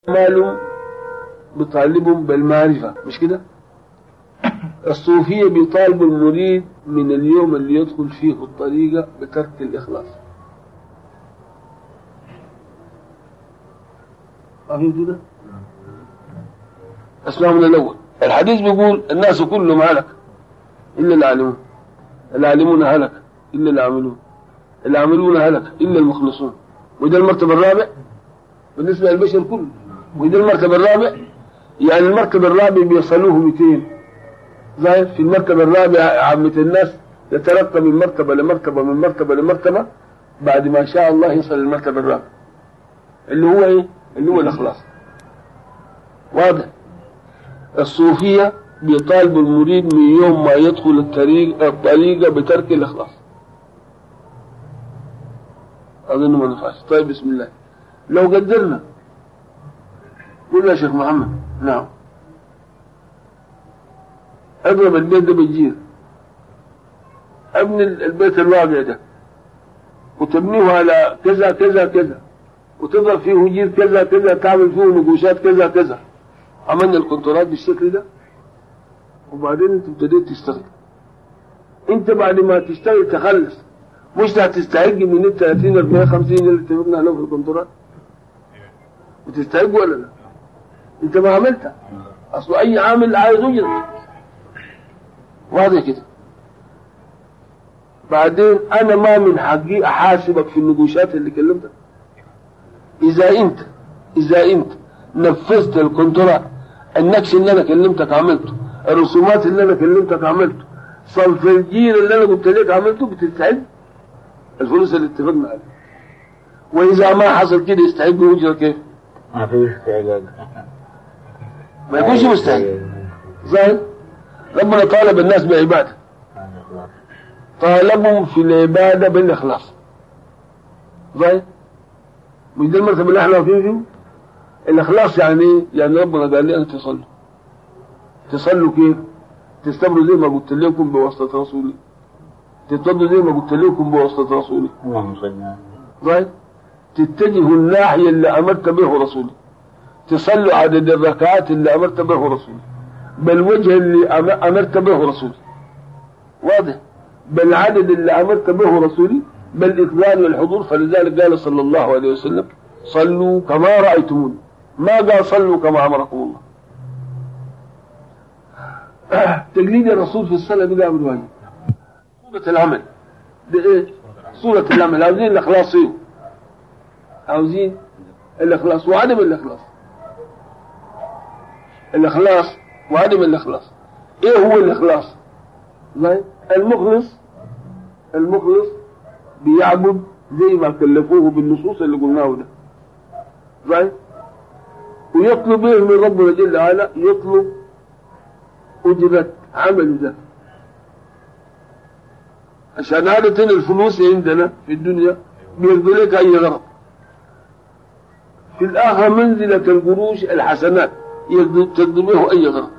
مال بيطالبهم بالمعرفة مش كده الصوفية بيطالبوا المريد من اليوم اللي يدخل فيه الطريقة بترك الإخلاص فاهمين كده اسمعوا من الأول الحديث بيقول الناس كلهم هلك إلا العالمون العالمون هلك إلا العاملون العاملون هلك إلا المخلصون وده المرتبة الرابع بالنسبة للبشر كله وده المرتبة الرابع يعني المركب الرابع بيصلوه 200 زي في المركبة الرابعة عامة الناس يترقى من مرتبة لمرتبة من مرتبة لمرتبة بعد ما شاء الله يصل المرتبة الرابعة اللي هو ايه؟ اللي هو الإخلاص واضح الصوفية بيطالبوا المريد من يوم ما يدخل الطريق الطريقة بترك الإخلاص أظن ما نفعش طيب بسم الله لو قدرنا قول يا شيخ محمد نعم اضرب البيت ده بالجير ابني البيت الواقع ده وتبنيه على كذا كذا كذا وتضرب فيه جير كذا كذا تعمل فيه نقوشات كذا كذا عملنا الكونترات بالشكل ده وبعدين انت ابتديت تشتغل انت بعد ما تشتغل تخلص مش هتستحق من ال 30 40 50 اللي اتفقنا عليهم في الكونترات وتستحق ولا لا؟ انت ما عملتها اصل اي عامل عايز اجره واضح كده بعدين انا ما من حقي احاسبك في النقوشات اللي كلمتك اذا انت اذا انت نفذت الكونترات النكش اللي انا كلمتك عملته الرسومات اللي انا كلمتك عملته صرف الجير اللي انا قلت لك عملته بتستحق الفلوس اللي اتفقنا عليها واذا ما حصل كده يستحق اجره كيف؟ ما فيش استعداد ما يكونش مستحق زين ربنا طالب الناس بعباده طالبهم في العباده بالاخلاص زين مش دي المرتبه اللي احنا واقفين فيه الاخلاص يعني ايه؟ يعني ربنا قال لي ان تصلوا تصلوا كيف؟ تستمروا زي ما قلت لكم بواسطه رسولي تتوضوا زي ما قلت لكم بواسطه رسولي اللهم صل على طيب تتجهوا الناحية اللي أمرت به رسولي تصلوا عدد الركعات اللي أمرت به رسولي بالوجه اللي أم- أمرت به رسولي واضح بالعدد اللي أمرت به رسولي بالإقبال والحضور فلذلك قال صلى الله عليه وسلم صلوا كما رأيتموني ما قال صلوا كما أمركم الله تقليد الرسول في الصلاة بلا أمر واجب صورة العمل ده إيه؟ صورة العمل عاوزين الإخلاص فيه عاوزين الإخلاص وعدم الإخلاص الإخلاص وعدم الإخلاص إيه هو الإخلاص؟ زي المخلص المخلص بيعبد زي ما كلفوه بالنصوص اللي قلناه ده زي ويطلب ايه من ربنا جل وعلا يطلب أجرة عمله ده عشان عادة الفلوس عندنا في الدنيا بيرضوا لك أي غرض في الآخر منزلة القروش الحسنات تقدمه أي غرض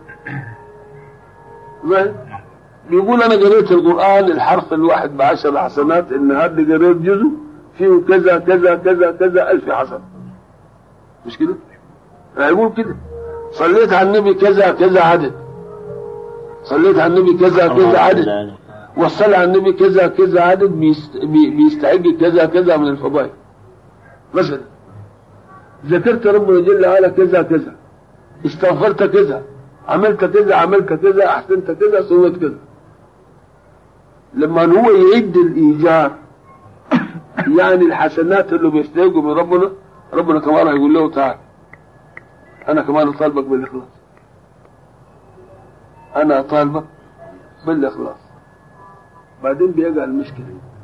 زين؟ بيقول أنا قريت القرآن الحرف الواحد بعشر حسنات إن هذا قريت جزء فيه كذا كذا كذا كذا ألف حسنة مش كده؟ يقول كده صليت على النبي كذا كذا عدد صليت على النبي كذا كذا عدد والصلاة على النبي كذا كذا عدد بيست... بي- بيستحق كذا كذا من الفضائل مثلا ذكرت ربنا جل وعلا كذا كذا استغفرت كذا عملت كذا عملت كذا احسنت كذا سويت كذا لما هو يعد الايجار يعني الحسنات اللي بيستحقوا من ربنا ربنا كمان هيقول له تعال انا كمان طالبك بالاخلاص انا طالبك بالاخلاص بعدين بيقع المشكله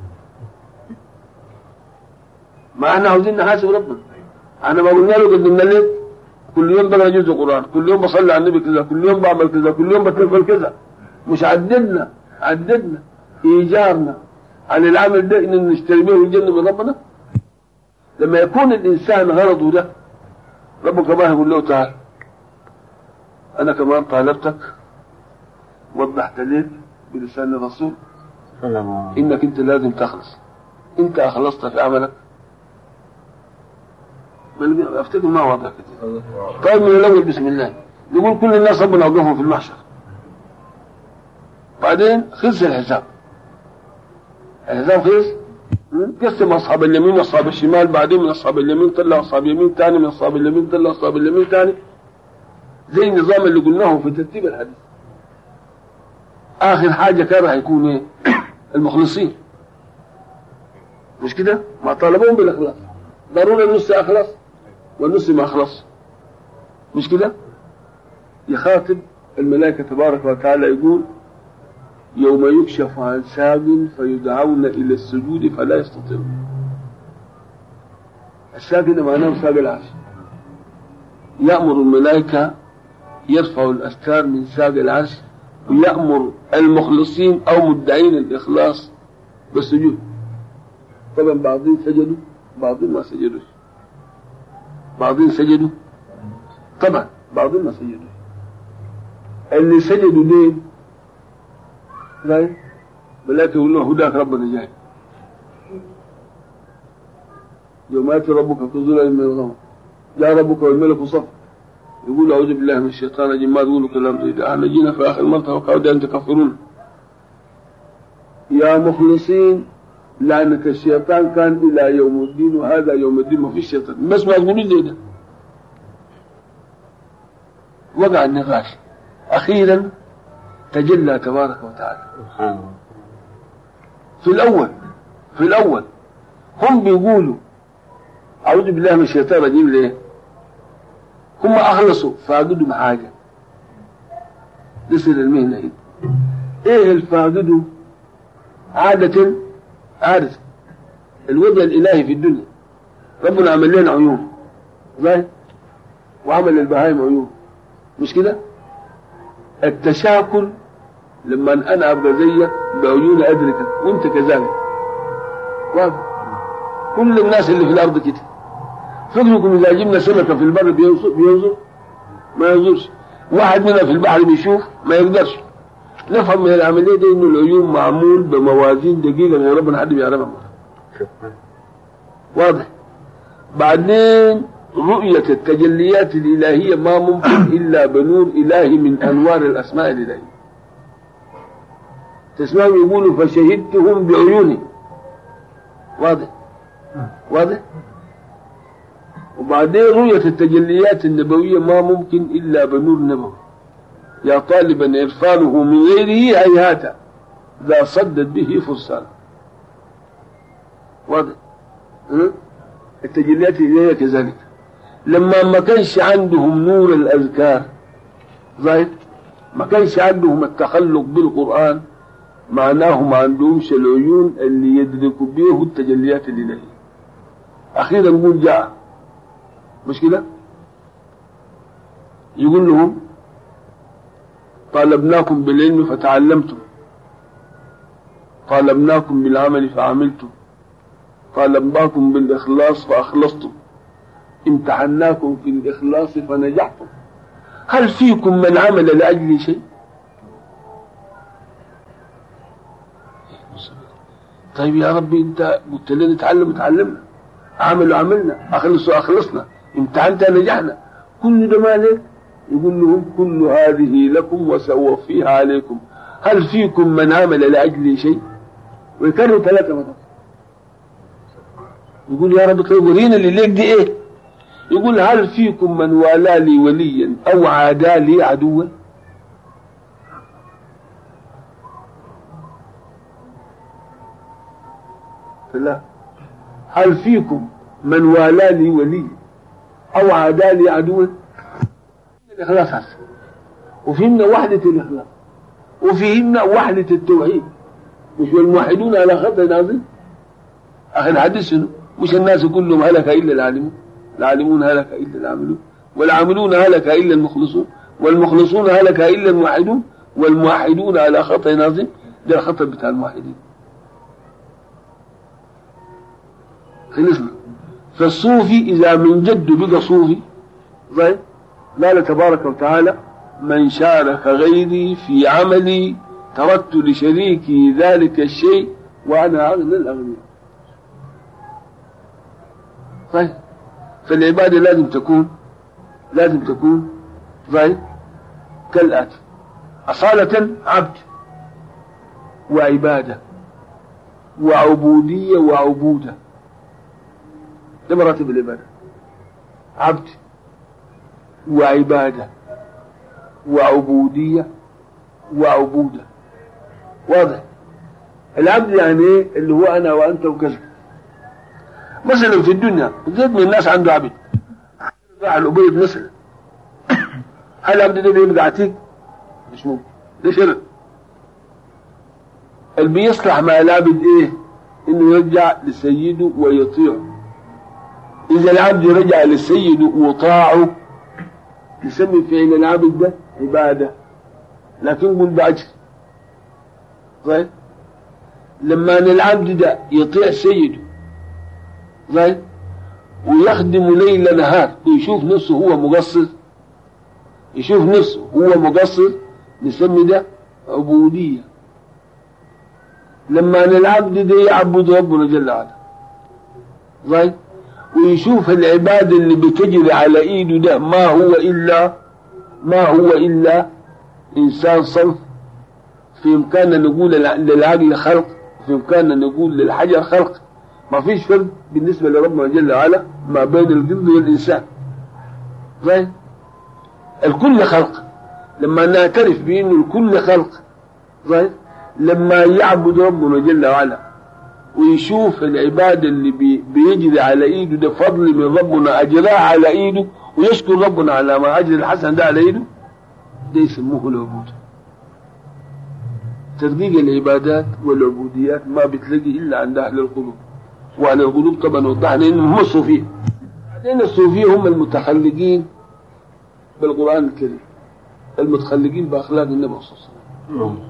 ما احنا عاوزين نحاسب ربنا احنا ما قلنا له قدمنا لك كل يوم بقرا جزء قران كل يوم بصلي على النبي كذا كل يوم بعمل كذا كل يوم بتنفل كذا مش عددنا عددنا ايجارنا عن العمل ده ان نشتري به الجنه من ربنا لما يكون الانسان غرضه ده ربك كمان يقول له تعال انا كمان طالبتك وضحت لك بلسان الرسول سلام انك انت لازم تخلص انت اخلصت في عملك بل- افتكر ما واضح كده طيب من الاول بسم الله يقول كل الناس ربنا وقفهم في المحشر بعدين خلص الحساب الحساب خلص قسم اصحاب اليمين واصحاب الشمال بعدين من اصحاب اليمين طلع اصحاب اليمين ثاني من اصحاب اليمين طلع اصحاب اليمين ثاني زي النظام اللي قلناه في ترتيب الحديث اخر حاجه كان راح يكون ايه المخلصين مش كده ما طالبوهم بالاخلاص ضروري النص اخلص والنص ما اخلص مش كده يخاطب الملائكه تبارك وتعالى يقول يوم يكشف عن ساق فيدعون الى السجود فلا يستطيعون الساق هنا معناه ساق العرش يأمر الملائكة يرفعوا الأستار من ساق العرش ويأمر المخلصين أو مدعين الإخلاص بالسجود طبعا بعضهم سجدوا بعضهم ما سجدوش بعضهم سجدوا طبعا بعضهم ما سجدوا اللي سجدوا ليه؟ لا ملائكة يقول له هداك ربنا جاي يوم يأتي ربك في ظلال من الغمام جاء ربك والملك صف يقول أعوذ بالله من الشيطان الرجيم ما تقولوا كلام زي ده احنا جينا في آخر مرتبة وقعدوا أن تكفرون يا مخلصين لعنة الشيطان كان إلى يوم الدين وهذا يوم الدين ما فيش شيطان بس ما تقولوا زي ده وقع النقاش أخيرا تجلى تبارك وتعالى سبحان الله في الأول في الأول هم بيقولوا أعوذ بالله من الشيطان الرجيم ليه؟ هم أخلصوا فاقدوا حاجة لسه المهنة هنا إيه الفاقدوا عادة عادة الوجه الإلهي في الدنيا ربنا عمل لنا عيون زي وعمل للبهايم عيون مش كده؟ التشاكل لما انا ابقى زيك بعيوني ادركك وانت كذلك واضح كل الناس اللي في الارض كده فكركم اذا جبنا سمكه في البر بينظر بينظر ما ينظرش واحد منا في البحر بيشوف ما يقدرش نفهم من العمليه دي انه العيون معمول بموازين دقيقه من ربنا حد بيعرفها شكرا واضح بعدين رؤية التجليات الإلهية ما ممكن إلا بنور إلهي من أنوار الأسماء الإلهية تسمعوا يقولوا فشهدتهم بعيوني واضح واضح وبعدين رؤية التجليات النبوية ما ممكن إلا بنور نبوي يا طالبا إرفانه من غيره هيهات ذا صدت به فرسان واضح ها؟ التجليات الإلهية كذلك لما ما كانش عندهم نور الأذكار ظاهر ما كانش عندهم التخلق بالقرآن معناه ما عندهمش العيون اللي يدركوا به التجليات الإلهية أخيرا نقول جاء مش كده يقول لهم طالبناكم بالعلم فتعلمتم طالبناكم بالعمل فعملتم طالبناكم بالإخلاص فأخلصتم امتحناكم في الإخلاص فنجحتم هل فيكم من عمل لأجل شيء طيب يا ربي انت قلت لنا نتعلم اتعلمنا عملوا عملنا اخلصوا اخلصنا امتحنت نجحنا كل ده مالك يقول لهم كل هذه لكم وسأوفيها عليكم هل فيكم من عمل لأجل شيء ويكرروا ثلاثة مرات يقول يا رب طيب ورينا اللي ليك دي ايه يقول هل فيكم من والى لي وليا او عادى لي عدوا لا هل فيكم من والى لي وليا او عادى لي عدوا الاخلاص هسه وفهمنا وحدة الاخلاص وفهمنا وحدة التوحيد مش والموحدون على خطأ عظيم أخي الحديث شنو؟ مش الناس كلهم هلك إلا العالمون العالمون هلك إلا العاملون والعاملون هلك إلا المخلصون والمخلصون هلك إلا الموحدون والموحدون على خطأ عظيم ده الخطأ بتاع الموحدين خلصنا فالصوفي إذا من جد بقى صوفي طيب قال تبارك وتعالى من شارك غيري في عملي تركت لشريكي ذلك الشيء وأنا أغنى الأغنياء طيب فالعبادة لازم تكون لازم تكون زي كالآتي أصالة عبد وعبادة وعبودية وعبودة ده مراتب العبادة عبد وعبادة وعبودية وعبودة واضح العبد يعني ايه اللي هو انا وانت وكذا مثلا في الدنيا زيد من الناس عنده عبد راح الأبيض مثلا هل العبد ده بيبقى عتيق مش ممكن ده شرك اللي بيصلح مع العبد ايه انه يرجع لسيده ويطيعه اذا العبد رجع لسيده وطاعه نسمي فعل العبد ده عبادة لكن قل بأجر طيب لما ان العبد ده يطيع سيده طيب ويخدم ليل نهار ويشوف نفسه هو مقصر يشوف نفسه هو مقصر نسمي ده عبودية لما ان العبد ده يعبد ربنا جل وعلا طيب ويشوف العبادة اللي بتجري على ايده ده ما هو الا ما هو الا انسان صنف في امكاننا نقول للعقل خلق في امكاننا نقول للحجر خلق ما فيش فرق بالنسبة لربنا جل وعلا ما بين الجن والإنسان طيب الكل خلق لما نعترف بأنه الكل خلق طيب لما يعبد ربنا جل وعلا ويشوف العبادة اللي بي بيجري على ايده ده فضل من ربنا اجراه على ايده ويشكر ربنا على ما اجر الحسن ده على ايده ده يسموه العبود تدقيق العبادات والعبوديات ما بتلاقي الا عند اهل القلوب واهل القلوب طبعا وضحنا انهم هم الصوفيه بعدين الصوفيه هم المتخلقين بالقران الكريم المتخلقين باخلاق النبي صلى الله عليه وسلم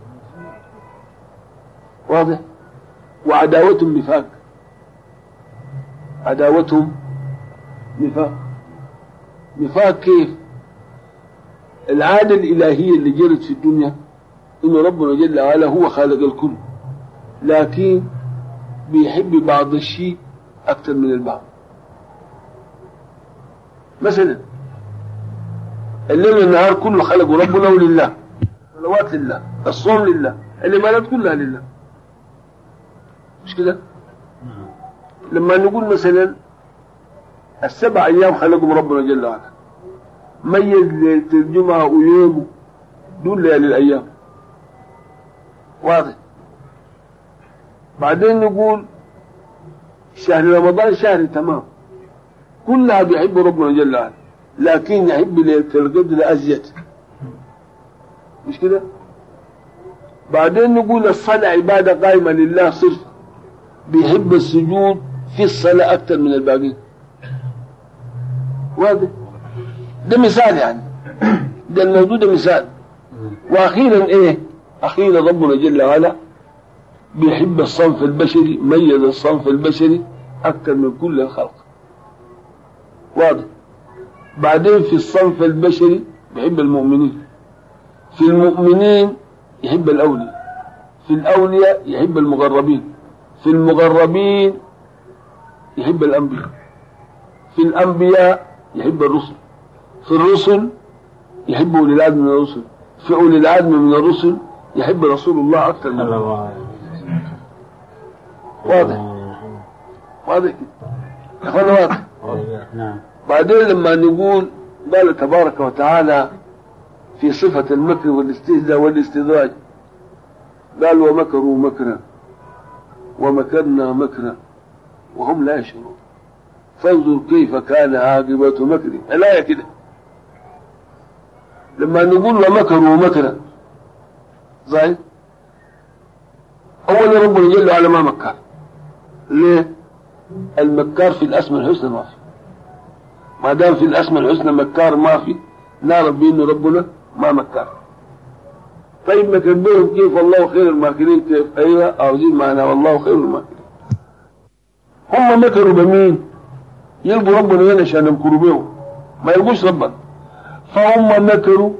واضح وعداوتهم نفاق عداوتهم نفاق نفاق كيف العادة الإلهية اللي جرت في الدنيا إن ربنا جل وعلا هو خالق الكل لكن بيحب بعض الشيء أكثر من البعض مثلا الليل والنهار كله خلقه ربنا ولله صلوات لله الصوم لله العبادات كلها لله مش كده لما نقول مثلا السبع ايام خلقهم ربنا جل وعلا ميز ليله الجمعه ويومه دول ليالي الايام واضح بعدين نقول شهر رمضان شهر تمام كلها بيحب ربنا جل وعلا لكن يحب ليله القدر ازيد مش كده بعدين نقول الصلاه عباده قائمه لله صرف بيحب السجود في الصلاة أكثر من الباقين واضح ده مثال يعني ده الموضوع ده مثال وأخيرا إيه أخيرا ربنا جل وعلا بيحب الصنف البشري ميز الصنف البشري أكثر من كل الخلق واضح بعدين في الصنف البشري بيحب المؤمنين في المؤمنين يحب الأولياء في الأولياء يحب المغربين في المغربين يحب الأنبياء في الأنبياء يحب الرسل في الرسل يحب أولي العزم من الرسل في أولي العزم من الرسل يحب رسول الله أكثر من الله واضح واضح كده يا أخوانا واضح نعم بعدين لما نقول قال تبارك وتعالى في صفة المكر والاستهزاء والاستدراج قال ومكروا مكرا ومكرنا مكرا وهم لا يشعرون فانظر كيف كان عاقبة مكرهم الآية كده لما نقول ومكروا مكرا زين أولا ربنا جل وعلا ما مكر ليه؟ المكار في الأسماء الحسنى ما في ما دام في الأسماء الحسنى مكار ما في نعرف بأنه ربنا ما مكر طيب مكر بهم كيف الله خير الماكرين كيف ايوه عاوزين معنا والله خير الماكرين هم مكروا بمين يلقوا ربنا هنا عشان يمكروا بهم ما يلقوش ربنا فهم مكروا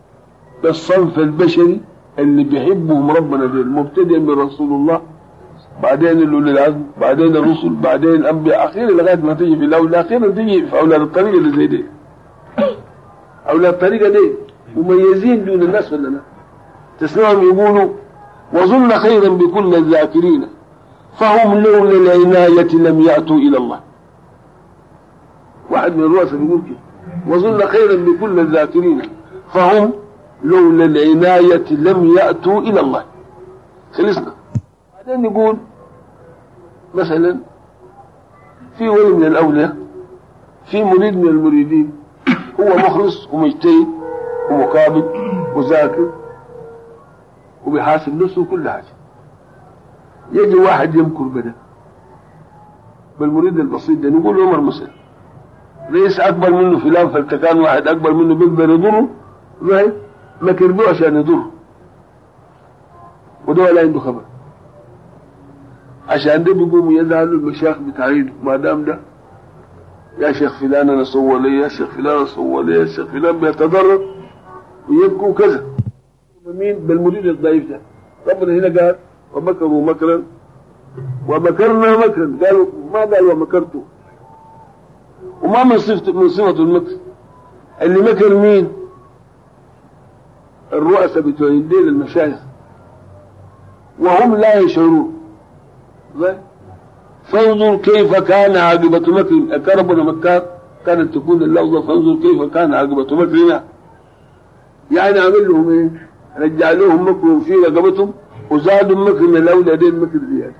بالصنف البشري اللي بيحبهم ربنا دول مبتدئ من رسول الله بعدين الاولي العزم بعدين الرسل بعدين الانبياء اخيرا لغايه ما تيجي في الاولى اخيرا تيجي في اولاد الطريقه اللي زي دي اولاد الطريقه دي مميزين دون الناس ولا لا تسمعهم يقولوا وظن خيرا بكل الذاكرين فهم لولا العناية لم يأتوا إلى الله واحد من الرؤساء بيقول كده وظن خيرا بكل الذاكرين فهم لولا العناية لم يأتوا إلى الله خلصنا بعدين نقول مثلا في ولي من الأولياء في مريد من المريدين هو مخلص ومجتهد ومقابل وذاكر وبيحاسب نفسه وكل حاجة يجي واحد يمكر بدا بالمريد البسيط ده نقول عمر مسلم رئيس اكبر منه فلان فالتكان واحد اكبر منه بيقدر يضره فاهم مكر به عشان يضره وده ولا عنده خبر عشان ده بيقوموا يزعلوا المشايخ بتاعينه ما دام ده يا شيخ فلان انا سوى لي يا شيخ فلان انا سوى لي يا شيخ فلان بيتضرر ويبكوا كذا مين بالمريد الضعيف ده ربنا هنا قال ومكروا مكرا ومكرنا مكرا قالوا ما قال ومكرتوا وما من صفة من صفة المكر اللي مكر مين؟ الرؤساء بتوع الدين المشايخ وهم لا يشعرون فانظر كيف كان عاقبة مكر أكربنا مكار كانت تكون اللفظة فانظر كيف كان عاقبة مكرنا يعني عمل لهم ايه؟ رجع لهم مكر في رقبتهم وزادوا مكر من الاولادين مكر زياده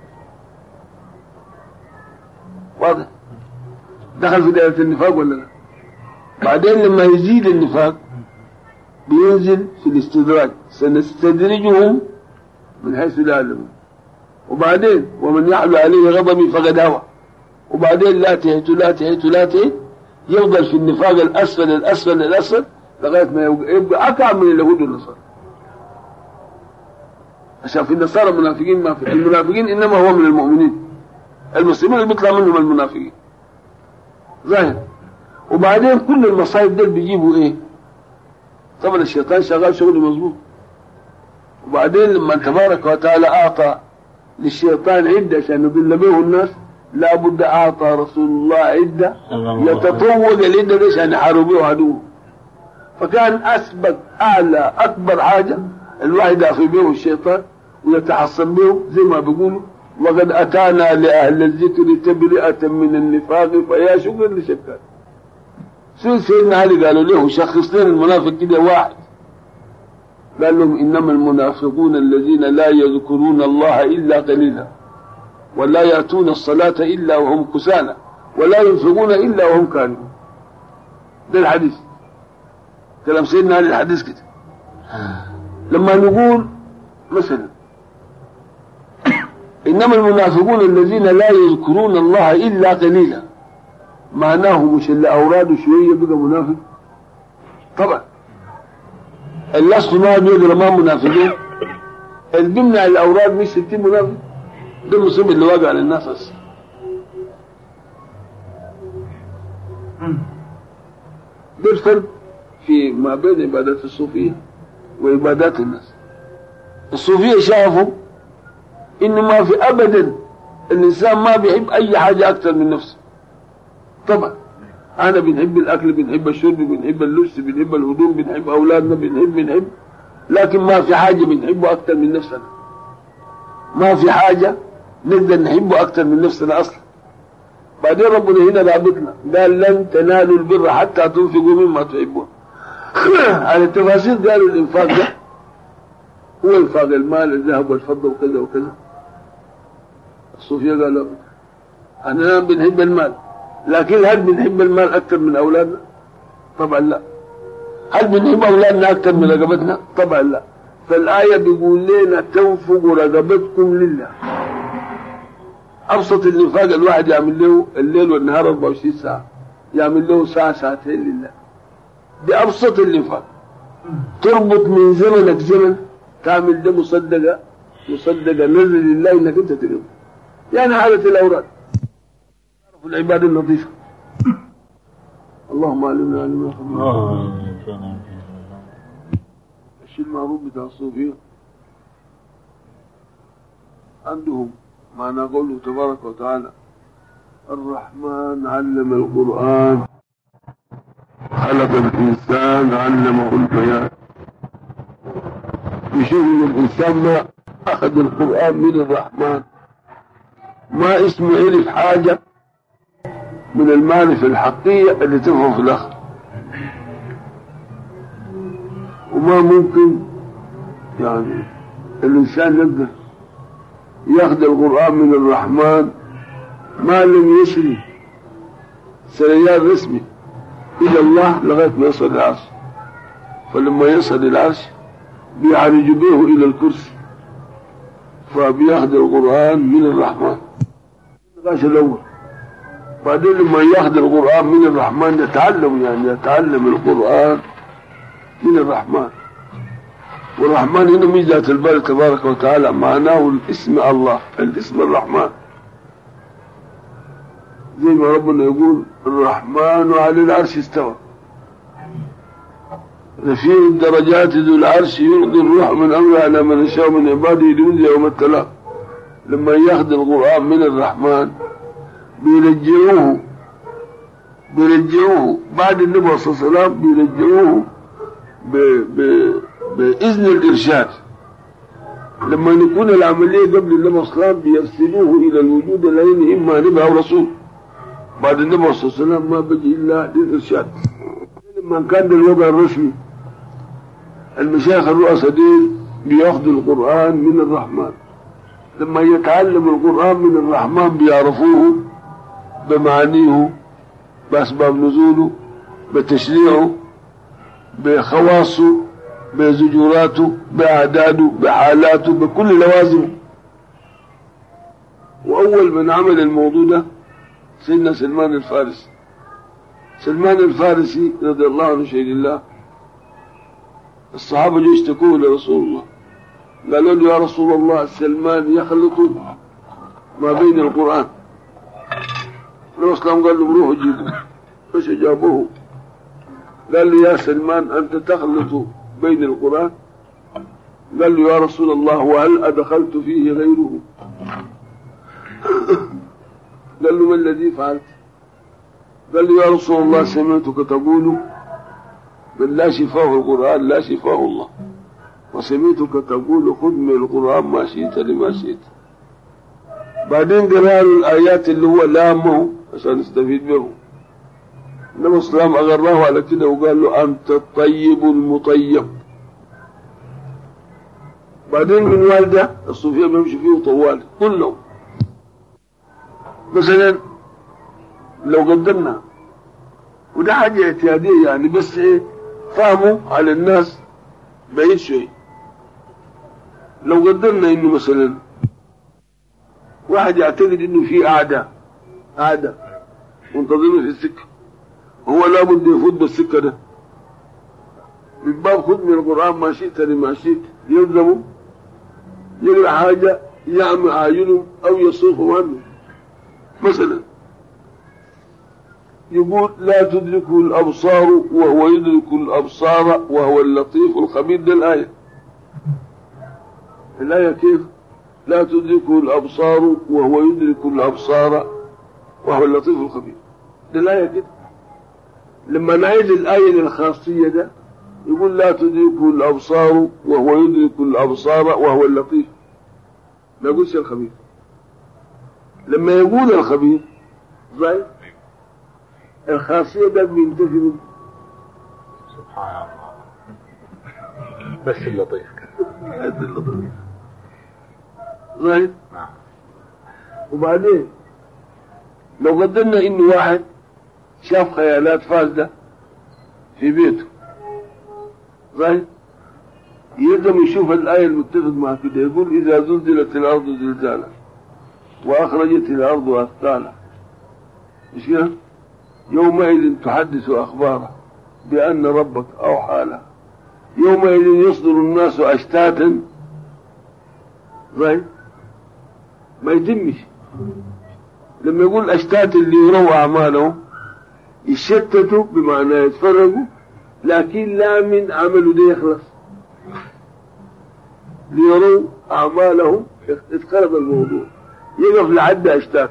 واضح دخل في دائره النفاق ولا لا بعدين لما يزيد النفاق بينزل في الاستدراج سنستدرجهم من حيث لا يعلمون وبعدين ومن يحل عليه غضبي فقد هوى وبعدين لا تهت لا تهت لا تهت يفضل في النفاق الاسفل الاسفل الاسفل لغايه ما يبقى اكعب من اليهود والنصارى عشان في النصارى المنافقين ما في المنافقين انما هو من المؤمنين المسلمين اللي بيطلع منهم المنافقين ظاهر وبعدين كل المصايب دول بيجيبوا ايه طبعا الشيطان شغال شغله مظبوط وبعدين لما تبارك وتعالى اعطى للشيطان عده عشان يضل به الناس لابد اعطى رسول الله عده يتطوق العده دي عشان يحاربوا به عدوه فكان اسبق اعلى اكبر حاجه الواحد يأخذ به الشيطان ويتحصن به زي ما بيقولوا وقد أتانا لأهل الذكر تبرئة من النفاق فيا شكر لشكر سيد سيدنا علي قالوا له شخص لنا المنافق كده واحد قال لهم إنما المنافقون الذين لا يذكرون الله إلا قليلا ولا يأتون الصلاة إلا وهم كسالى ولا ينفقون إلا وهم كارهون ده الحديث كلام سيدنا علي الحديث كده لما نقول مثلا انما المنافقون الذين لا يذكرون الله الا قليلا معناه مش اللي اوراده شويه بقى منافق طبعا الاصل ما بيقرا ما منافقين اللي بيمنع الاوراد مش 60 منافق ده المصيبه اللي واقع على الناس اصلا ده الفرق في ما بين عبادات الصوفيه وعبادات الناس الصوفية شافوا إن ما في أبدا الإنسان ما بيحب أي حاجة أكثر من نفسه طبعا أنا بنحب الأكل بنحب الشرب بنحب اللبس بنحب الهدوم بنحب أولادنا بنحب بنحب لكن ما في حاجة بنحبه أكثر من نفسنا ما في حاجة نقدر نحبه أكثر من نفسنا أصلا بعدين ربنا هنا رابطنا قال لن تنالوا البر حتى تنفقوا مما تحبون على التفاسير قالوا الانفاق ده هو انفاق المال الذهب والفضه وكذا وكذا الصوفيه قالوا احنا بنحب المال لكن هل بنحب المال اكثر من اولادنا؟ طبعا لا هل بنحب اولادنا اكثر من رقبتنا؟ طبعا لا فالايه بيقول لنا تنفقوا رقبتكم لله ابسط الانفاق الواحد يعمل له الليل والنهار 24 ساعه يعمل له ساعه ساعتين لله دي ابسط الانفاق تربط من زمنك زمن تعمل ده مصدقه مصدقه نزل لله انك انت تقبل يعني حالة الاوراد تعرف العباده النظيفه اللهم علمنا علما ينفعنا الشيء المعروف بتاع الصوفيه عندهم معنى قوله تبارك وتعالى الرحمن علم القرآن خلق الإنسان علمه البيان يشوف إن الإنسان ما أخذ القرآن من الرحمن ما اسمه عرف حاجة من المعرفة الحقية اللي تفهم في الآخر وما ممكن يعني الإنسان يقدر ياخذ القرآن من الرحمن ما لم يسري سريان رسمي إلى الله لغاية ما يصل العرش فلما يصل العرش بيعرج به إلى الكرسي فبياخذ القرآن من الرحمن النقاش الأول بعدين لما ياخذ القرآن من الرحمن يتعلم يعني يتعلم القرآن من الرحمن والرحمن هنا ميزة الباري تبارك وتعالى معناه الاسم الله الاسم الرحمن زي ما ربنا يقول الرحمن على العرش استوى رفيع الدرجات ذو العرش يرضي الروح من امره على من يشاء من عباده لينذر يوم التلاق لما ياخذ القران من الرحمن بيرجعوه بيرجعوه بعد النبي صلى الله عليه وسلم بيرجعوه ب... ب... بإذن الإرشاد لما يكون العملية قبل النبي صلى الله عليه وسلم بيرسلوه إلى الوجود الذين إما نبي أو رسول بعد النبي صلى الله عليه وسلم ما بقي إلا للإرشاد لما كان الوضع الرسمي المشايخ الرؤساء دي بياخذوا القرآن من الرحمن لما يتعلم القرآن من الرحمن بيعرفوه بمعانيه بأسباب نزوله بتشريعه بخواصه بزجوراته بأعداده بحالاته بكل لوازمه وأول من عمل الموضوع ده سيدنا سلمان الفارسي سلمان الفارسي رضي الله عنه شهيد الله الصحابة جو اشتكوه لرسول الله قالوا له يا رسول الله سلمان يخلط ما بين القرآن الرسول قال له روحوا جيبوه فش جابوه قال له يا سلمان أنت تخلط بين القرآن قال له يا رسول الله وهل أدخلت فيه غيره قال له ما الذي فعلت قال له يا رسول الله سمعتك تقول من لا شفاه القرآن لا شفاه الله وسمعتك تقول خذ من القرآن ما شئت لما شئت بعدين قرأ الآيات اللي هو لامه عشان نستفيد منه النبي صلى الله عليه وسلم أغراه على كده وقال له أنت الطيب المطيب بعدين من والده الصوفية بيمشي فيه طوال كلهم مثلا لو قدرنا وده حاجة اعتيادية يعني بس ايه فهموا على الناس بعيد شوي لو قدرنا انه مثلا واحد يعتقد انه في قعدة قعدة منتظمة في السكة هو لابد يفوت بالسكة ده من باب خذ من القرآن ما شئت لما شئت يلزموا يقرأ حاجة يعمى أعينهم أو يصرفوا عنه مثلا يقول لا تدركه الأبصار وهو يدرك الأبصار وهو اللطيف الخبير ده الآية الآية كيف لا تدركه الأبصار وهو يدرك الأبصار وهو اللطيف الخبير ده الآية كده لما نعيد الآية للخاصية ده يقول لا تدركه الأبصار وهو يدرك الأبصار وهو اللطيف ما يقولش الخبير لما يقول الخبير زي الخاصية ده بينتفي منه سبحان الله بس اللطيف هذا اللطيف زي نعم وبعدين لو قدرنا انه واحد شاف خيالات فاسدة في بيته زي يلزم يشوف الآية المتفق مع كده يقول إذا زلزلت الأرض زلزالها وأخرجت الأرض أثقالها مش كده؟ يومئذ تحدث أخبارها بأن ربك أوحى لها يومئذ يصدر الناس أشتاتا زي ما يتمش لما يقول أشتات اللي يروا أعمالهم يشتتوا بمعنى يتفرقوا لكن لا من عمله ده يخلص ليروا أعمالهم اتقلب الموضوع يقف لعد اشتات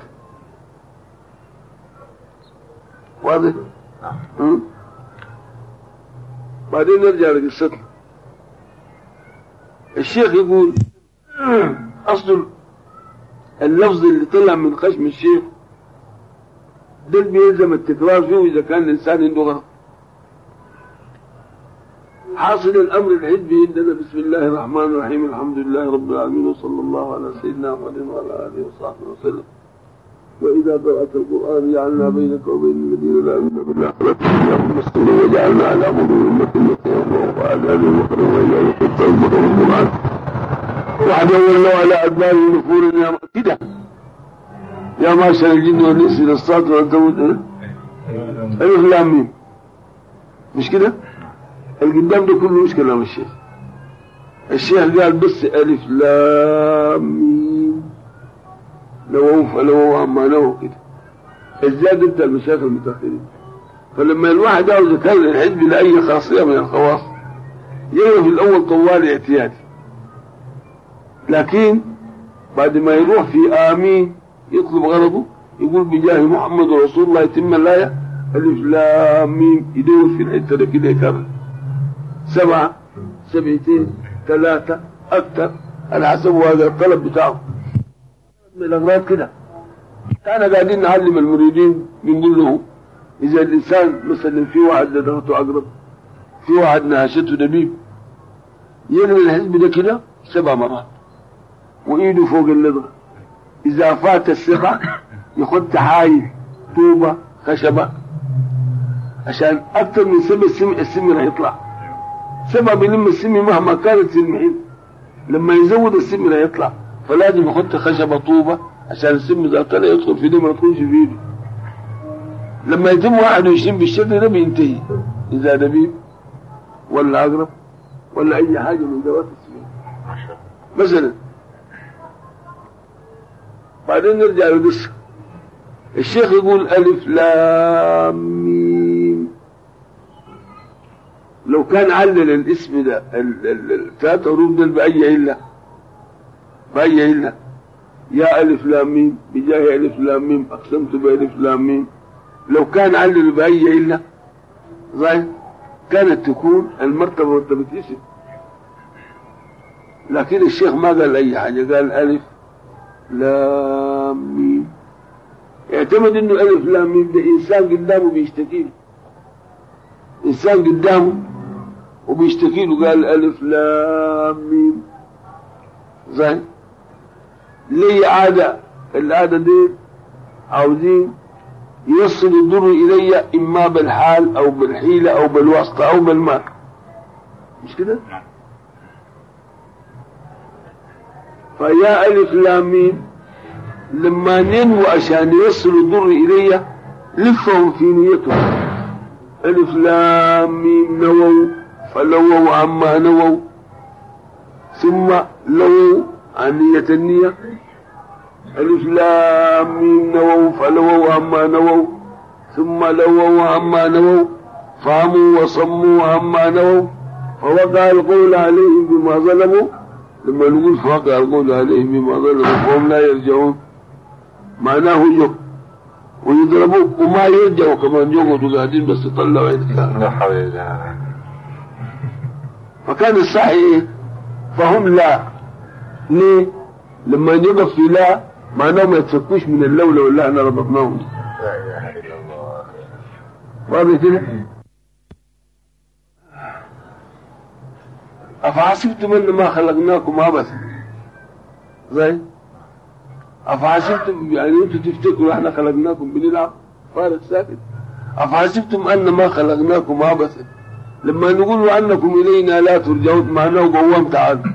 واضح؟ م? بعدين نرجع لقصتنا الشيخ يقول اصل اللفظ اللي طلع من خشم الشيخ ده اللي بيلزم التكرار فيه اذا كان الانسان عنده غلط حاصل الامر الحزبي عندنا بسم الله الرحمن الرحيم الحمد لله رب العالمين وصلى الله على سيدنا محمد وعلى اله وصحبه وسلم واذا قرات القران جعلنا بينك وبين الذين لا يؤمنون بالاخره حجابا مستورا وجعلنا على قلوب امه التي يقرأ وعلى اله وصحبه واذا يقرأ القران وحدولوا على ادبار نفور يا كده يا معشر الجن والانس اذا استطعتم ان تموتوا الف لام ميم مش كده؟ القدام ده كله مش كلام الشيخ الشيخ قال بس ألف لام ميم لو فلو ما لو كده الزاد انت المشايخ المتأخرين فلما الواحد عاوز يكرر الحزب لأي خاصية من الخواص يقرا في الأول طوال اعتيادي لكن بعد ما يروح في آمين يطلب غرضه يقول بجاه محمد رسول الله يتم الآية ألف لام ميم يدور في الحتة ده كده يكرر سبعة سبعتين ثلاثة أكثر على حسب هذا الطلب بتاعه من الأغراض كده احنا قاعدين نعلم المريدين بنقول له إذا الإنسان مثلا في واحد لدغته عقرب في واحد نهشته دبيب يرمي الحزب ده كده سبع مرات وإيده فوق اللضغة إذا فات الثقة يخد حايل طوبة خشبة عشان أكثر من سبع السم السم راح يطلع سبع بيلم السم مهما كانت المحيط لما يزود السم راح يطلع فلازم يحط خشبة طوبة عشان السم إذا طلع يدخل في دي ما تكونش في ايده لما يتم 21 بالشكل ده بينتهي إذا دبيب ولا عقرب ولا أي حاجة من ذوات السمين مثلا بعدين نرجع للقصة الشيخ يقول ألف لام ميم لو كان علل الاسم ده الثلاث حروف دول بأي علة بأي علة يا ألف لام ميم بجاه ألف لام ميم أقسمت بألف لام ميم لو كان علل بأي علة ظاهر كانت تكون المرتبة مرتبة اسم لكن الشيخ ما قال أي حاجة قال ألف لام ميم اعتمد انه الف لام ميم ده انسان قدامه بيشتكي له انسان قدامه وبيشتكي له قال الف لام ميم زين لي عادة العادة دي عاوزين يوصل الضر إلي إما بالحال أو بالحيلة أو بالواسطة أو بالمال مش كده؟ فيا ألف لام ميم لما ننوى عشان يوصل الضر إلي لفهم في نيتهم ألف لام ميم نووا فلووا عما نووا ثم لووا عن نية النية ألف لام ميم نووا فلووا عما نووا ثم لووا عما نووا فهموا وصموا عما نووا فوقع القول عليهم بما ظلموا لما نقول فوقع القول عليهم بما ظلموا فهم لا يرجعون معناه جو ويضربوا وما يرجعوا كمان يقعدوا قاعدين بس يطلعوا عينك فكان الصح ايه؟ فهم لا ليه؟ لما يقف في لا معناه ما يتفكوش من اللولة والله احنا ربطناهم لا اله الا الله واضح كده؟ أفحسبتم أن ما خلقناكم عبثا زي أفحسبتم يعني أنتم تفتكروا إحنا خلقناكم بنلعب فارغ ساكت أفحسبتم أن ما خلقناكم عبثا لما نقول أنكم إلينا لا ترجعون معناه قوام تعالى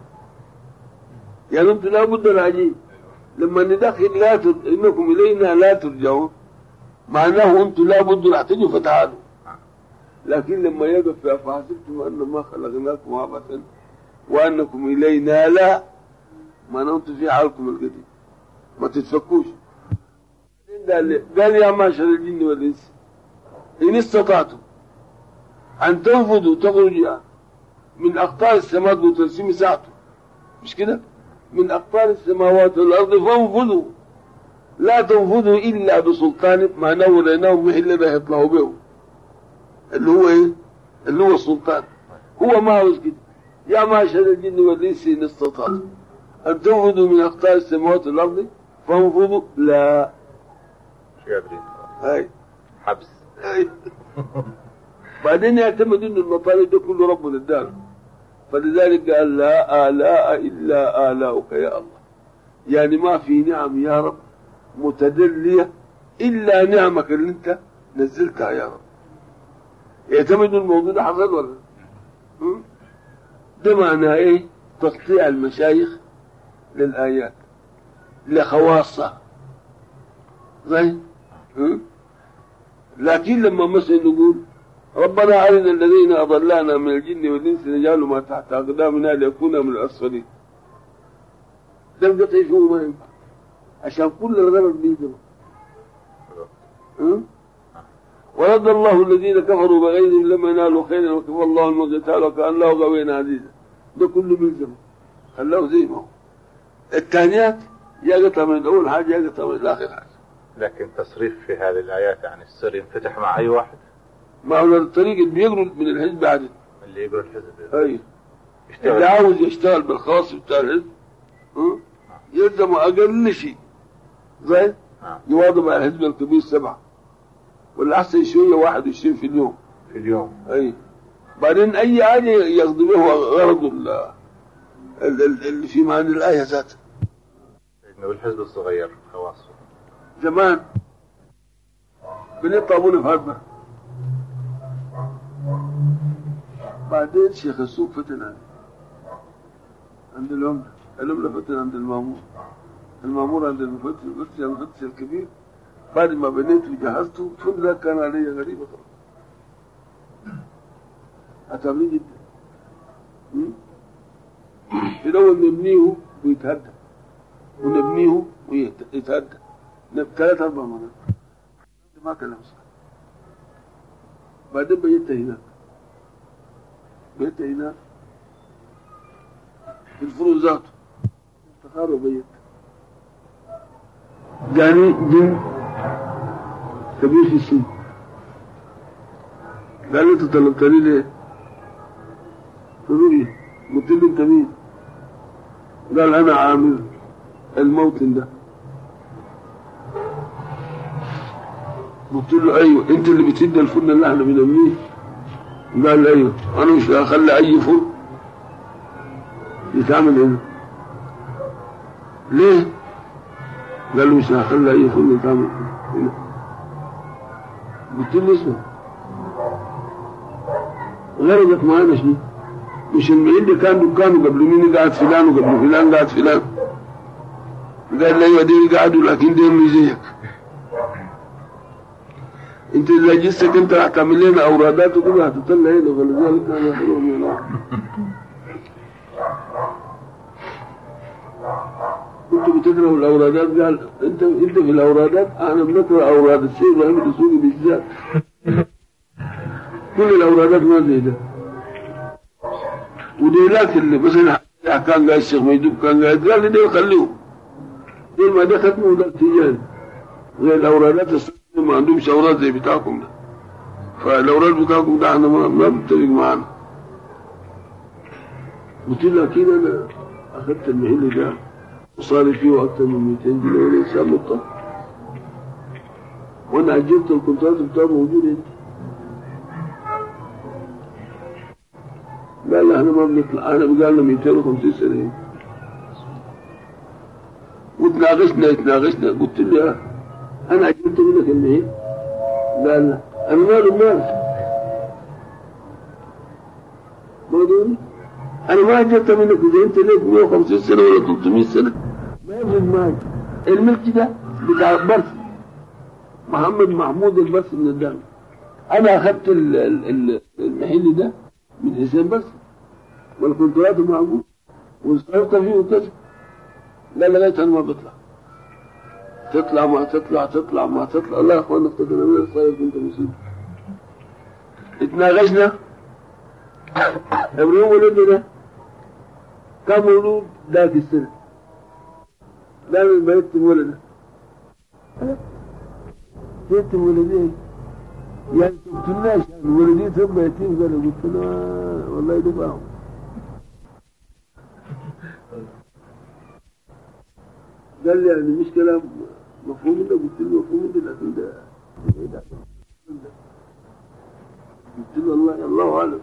يعني أنتم لابد راجعين لما ندخل لا تر... إنكم إلينا لا ترجعون معناه أنتم لابد راح تجوا فتعالوا لكن لما يقف في أفحسبتم أن ما خلقناكم عبثا وأنكم إلينا لا معناه أنتم في حالكم القديم ما تتفكوش قال قال يا معشر الجن والإنس إن استطعتم أن تنفذوا تخرجوا من أقطار السماء وترسيم ساعته مش كده؟ من أقطار السماوات والأرض فانفذوا لا تنفذوا إلا بسلطان ما نوريناهم محل ده يطلعوا به اللي هو إيه؟ اللي هو السلطان هو ما هو كده يا معشر الجن والإنس إن استطعتم أن تنفذوا من أقطار السماوات والأرض فانفذوا لا مش قادرين هاي حبس هاي بعدين يعتمد أن المطالب ده كله ربنا اداله فلذلك قال لا آلاء إلا آلاؤك يا الله يعني ما في نعم يا رب متدلية إلا نعمك اللي أنت نزلتها يا رب يعتمد الموضوع ده حصل ولا م? ده معناه إيه تقطيع المشايخ للآيات لخواصة زي م? لكن لما مثلا نقول ربنا أرنا الذين أضلانا من الجن والإنس نجعل ما تحت أقدامنا ليكونا من الأسفلين ده القطع فيه ما ينفع عشان كل الغرض بيجمع ها؟ ورد الله الذين كفروا بغيظهم لم ينالوا خيرا وكفى الله المقتال وكان له قويا عزيزا ده كله بيلزم خلاه زي ما هو الثانيات يقطع من اول حاجه يقطع من اخر حاجه لكن تصريف في هذه الآيات يعني السر ينفتح مع أي واحد ما هو الطريق اللي بيقروا من الحزب عدد اللي يقرأ الحزب اي اللي يشتغل عاوز يشتغل بالخاص بتاع الحزب ها؟ يلزم اقل شيء زي نعم. يواظب على الحزب الكبير سبعه ولا احسن شويه 21 في اليوم في اليوم اي بعدين اي حاجه يقضي به غرض ال- ال- ال- اللي في معنى الايه ذاتها إنه الحزب الصغير خواصه زمان بنطلع ابونا في هربة بعدين شيخ السوق فتن عليه عند العمدة العمدة فتن عند المامور المامور عند المفتش المفتش عند المفتش الكبير بعد ما بنيت وجهزته كل ذا كان علي غريبة طبعا أتعبني جدا م? في الأول نبنيه ويتهدم ونبنيه ويتهدم نب- ثلاث أربع مرات ما كلام صح بعدين بيت هناك بيت هناك في الفروزات افتخار وبيت جاني جن كبير في السن قال لي انت طلبتني ليه؟ قلت له ايه؟ قلت له انت مين؟ قال انا عامل الموطن ده قلت له ايوه انت اللي بتدي الفن اللي احنا بنبنيه قال ايوه انا مش هخلي اي فن يتعمل هنا ليه؟ قال له مش هخلي اي فن يتعمل هنا قلت له اسمع غرضك معانا شنو؟ مش المعيد كان دكانه قبل مين قاعد فلان وقبل فلان قاعد فلان قال لي ايوه دي قعدوا لكن دي مش زيك انت اذا جسك انت راح تعمل لنا اورادات وكده هتطلع هنا فلذلك انا حلو من الله كنت بتكره الاورادات قال انت انت في الاورادات انا بنكره اوراد الشيخ ابراهيم الدسوقي بالذات كل الاورادات ما زي ده وديلات اللي مثلا كان قاعد الشيخ ميدوب كان قاعد قال لي ديل خليهم ديل ما ده ختمه وده تجاري غير الاورادات السنة ما عندهمش اوراد زي بتاعكم ده فالاوراد بتاعكم ده احنا ما ما بتتفق معانا قلت له اكيد انا اخذت المحل ده وصار فيه اكثر من 200 جنيه والانسان مضطر وانا اجرت الكونترات بتاعه موجود هنا قال لا احنا ما بنطلع انا بقى لنا 250 سنه هنا وتناقشنا تناقشنا قلت له انا اجرت منك المحل قال لا انا مالي مالي ما دوري انا ما اجرت منك اذا انت ليك 150 سنه ولا 300 سنه ما يفرق معي الملك ده بتاع برس محمد محمود البرس من الدم انا اخذت ال- ال- ال- المحل ده من حسين برس والكونترات معقول واستعرضت فيه وكذا لا لغايه انا ما بطلع تطلع ما تطلع تطلع ما تطلع الله يا اخوانا افتكرنا وين صاير كنت مصيبه اتناقشنا ابراهيم ولدنا ده كان مولود ذاك السنه دائما بيتم ولده يتم ولدين يعني تقتلناش يعني ولدين تبقى يتيم قالوا قلت له آه، والله يدفعهم قال لي يعني مش كلام مفهوم ده قلت له مفهوم ده لكن ده قلت له الله الله اعلم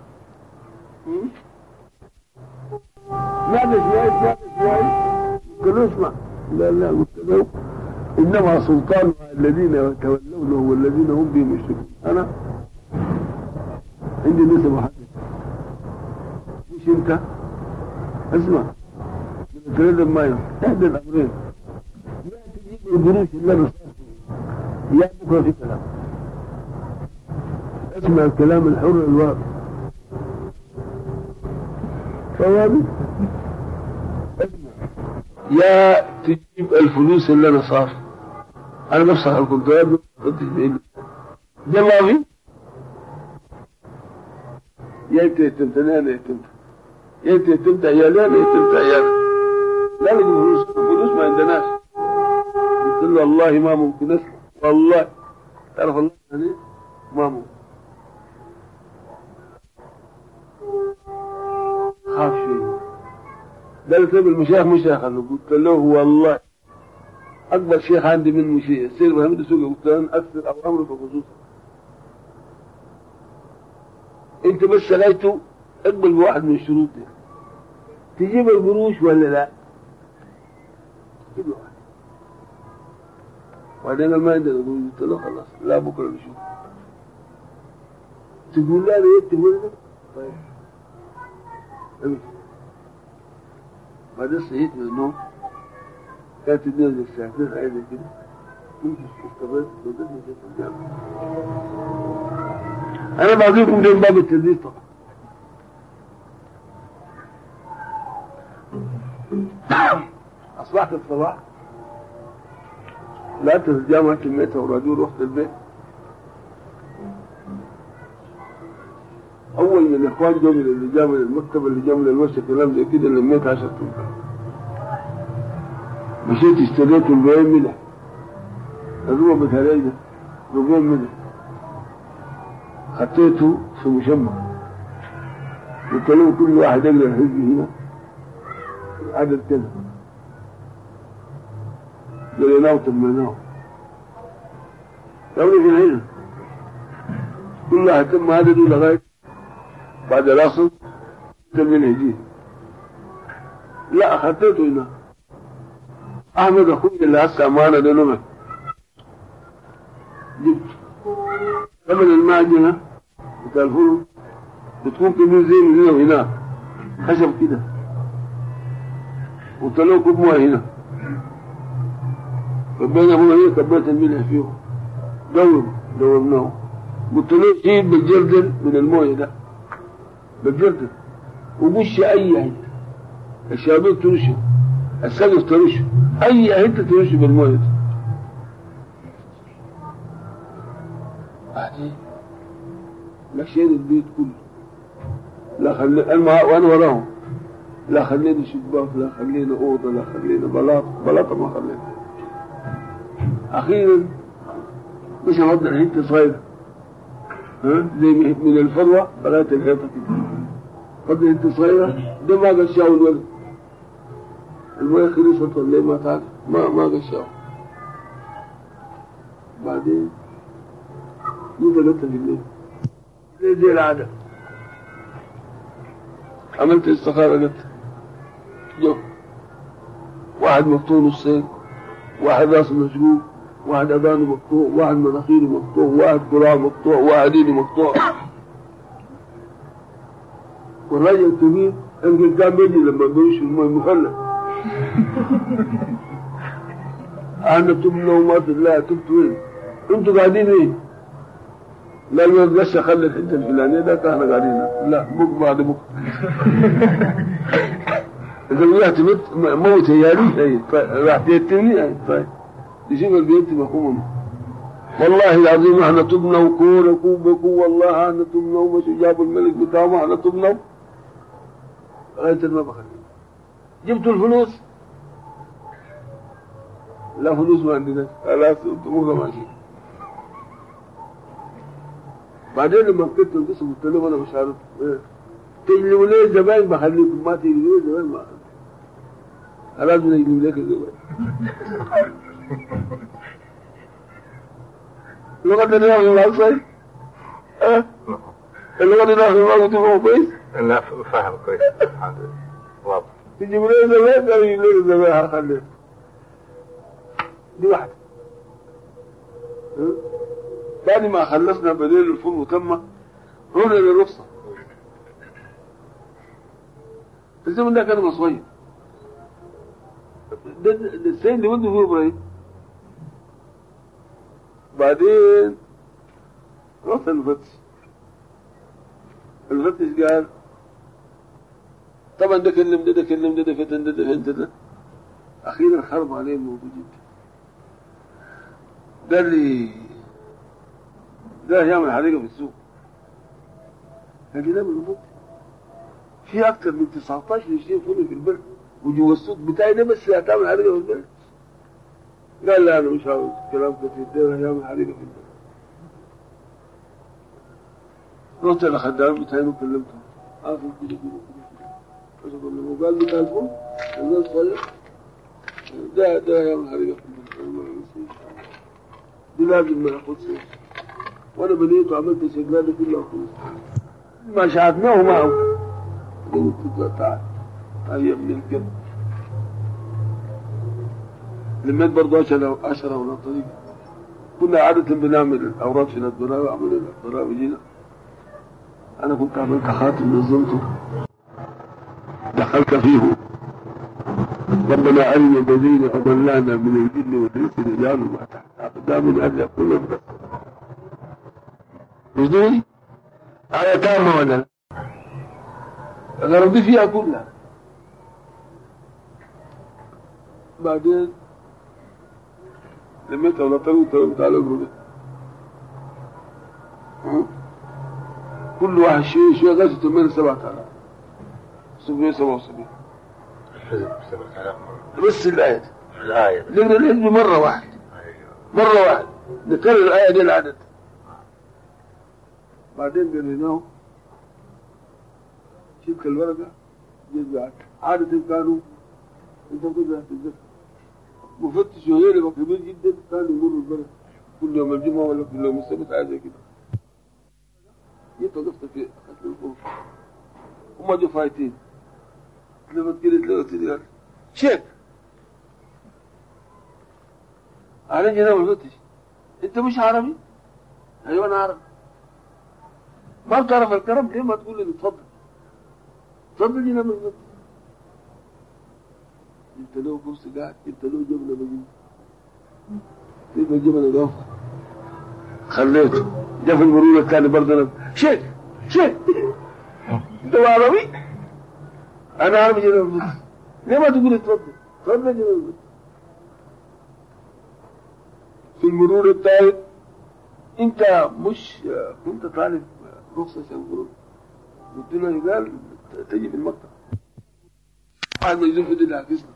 ماذا شوي ماذا شوي قال له اسمع لا لا قلت له انما سلطان الذين يتولونه والذين هم به مشركون انا عندي نسبة محددة مش انت اسمع من الكلام ما ينفع احدى الامرين لا تجيب القروش اللي انا يا بكره في كلام اسمع الكلام الحر الواضح فواضح اسمع يا تجيب الفلوس اللي انا صار انا بفصح الكونترات قلت بايدي ده ما في يا انت يتمت انا يتمت يا انت يتمت عيالي انا يتمت عيالي لا لقوا فلوس الفلوس ما عندناش قلت له والله ما ممكن اسمع والله تعرف الله يعني ما ممكن خاف شيء قال طيب المشايخ مشايخ انا قلت له والله اكبر شيخ عندي من مشي سير محمد السوقي قلت له أنا اكثر اوامر بخصوصه انت بس سقيته اقبل بواحد من الشروط دي تجيب القروش ولا لا؟ تجيب له واحد وبعدين ما عندنا قروش قلت له خلاص لا بكره نشوف تقول لا انا تقول لك طيب امشي بعدين صحيت من النوم كانت الدنيا زي الساعتين حاجه زي كده كنت استقبلت ودني في الجامعه انا بعطيكم دين باب التدريس طبعا اصبحت الصباح طلعت في الجامعة كميتها وراديو رحت البيت اول من الاخوان جو من اللي جا من المكتب اللي جا من الورشه كلام زي كده لميت 10 تنفار مشيت اشتريت ربعين ملح الربع بثلاثة ده ربعين ملح حطيته في مشمع قلت له كل واحد يقرا الحزب هنا عدد كذا قريناه وتمناه لو في هنا كل واحد تم عدده لغايه بعد العصر تم يجي لا خطيته هنا احمد اخوي اللي هسه امانه ده نمر جبت ثمن المعجنه بتاع الفرن بتكون كبير زي من هنا وهناك خشب كده قلت له كوب مويه هنا ربنا هو هي كبيت الملح فيه دور دورناه قلت له جيب بالجردل من المويه ده بالجردل وقش اي حته الشبابيك ترشه السقف ترشه اي حته ترشه بالمويه ده بعدين مشيت البيت كله لا خلي انا وانا وراهم لا خلينا شباك لا خلينا اوضه لا خلينا بلاط بلاطه ما خلينا اخيرا مش وضع حته صغيره ها زي من الفروه لغايه الحيطه كده وضع حته صغيره ده ما قشاه الولد المويه خلصت ولا ما تعرف ما ما قشاه بعدين جيت قلت في الليل زي زي العادة عملت استخارة قلت جو واحد مقطوع نصين واحد راسه مشقوق واحد اذانه مقطوع واحد مناخيره مقطوع واحد كراع مقطوع واحد ايده مقطوع والراجل الكبير يمكن كان بيجي لما بيمشي الماء مخلل انا تبنوا ما لا تبت وين انتوا قاعدين ايه لا الواد بس خلي الحته الفلانيه ده احنا قاعدين لا بك بعد بك اذا رحت بيت موت هيالي اي راح يتمني اي طيب يشوف البيت مفهوم والله العظيم احنا تبنا وكون وكوبكو والله احنا تبنا ومش جابوا الملك بتاعهم احنا تبنا لغايه ما بخلي جبتوا الفلوس لا فلوس ما عندنا خلاص انتم مو ماشي بعدين لما كنت القسم قلت لهم انا مش عارف إيه. تجلبوا لي الزباين بخليكم ما تجلبوا لي الزباين ما خلاص بنجلب لك الزباين اللغة دي ناخذ الله صحيح اه اللغة دي ناخذ الله تفهموا كويس لا فاهم كويس الحمد لله واضح تجيبوا لي الزباين قالوا يجيبوا لي الزباين هخليهم دي واحدة اه؟ بعد ما خلصنا بديل الفول وتم رحنا للرخصة الزمن ده كان صغير ده ده السيد اللي ولده فيه ابراهيم بعدين رحت المفتش المفتش قال طبعا ده كلم ده ده كلم ده ده فتن ده ده فتن ده اخيرا حرب عليهم موجود جدا قال لي ده يعمل حريقه في السوق قال لي لا بالضبط في اكثر من 19 20 فول في البلد وجوا السوق بتاعي ده بس هتعمل حريقه في البلد قال لا انا مش عاوز كلام كثير ده هيعمل حريقه في البلد رحت لخدام بتاعي وكلمته عارف كده كده كده كده قال لي ده الفول الناس صغير ده ده هيعمل حريقه في البلد دي لازم ما ياخدش وانا بنيت وعملت شغلانه كلها خلص ما شاهدناه معه قلت له تعال تعال يا ابن القلب لميت برضه عشرة عشرة ولا طريق كنا عادة بنعمل الأوراق في الأدبراء وعمل الأدبراء وجينا أنا كنت عملت خاتم نظمته دخلت فيه ربنا علم الذين أضلانا من الجن والإنس رجال ما تحت أقدام أن كلهم بس مش دول آية تامة ولا لا؟ غرضي فيها كلها بعدين لميت ولا طلعوا طلعوا تعالوا اقروا كل واحد شيء شيء غزة 8 7000 777 الحزب سبعة آلاف مرة بس الآية دي. الآية نقرا الحزب مرة واحدة أيوه مرة واحدة نكرر الآية دي العدد بعدين قريناه شلت الورقة جيت بعد عادة كانوا انت كده هتتذكر مفتش وغيري بقى كبير جدا كان يمر البلد كل يوم الجمعة ولا كل يوم السبت حاجة زي كده جيت وقفت في أخذت الفوق هما جو فايتين لما كده تلاقوا كده قال شيك على جناب الفتش انت مش عربي ايوه انا عربي ما بتعرف الكرم ليه ما تقول لي اتفضل اتفضل جناب الفتش انت له كرسي قاعد انت له جبنه بجيب تبقى جبنه قاف خليته جاء في المرور الثاني برضه أنا، شيك شيك انت عربي انا عربي جناب الفتش ليه ما تقول اتفضل اتفضل جناب الفتش في المرور الثالث انت مش كنت طالب رخصة عشان المرور قلت له قال تجي في المكتب بعد ما يزول في اللي عكسنا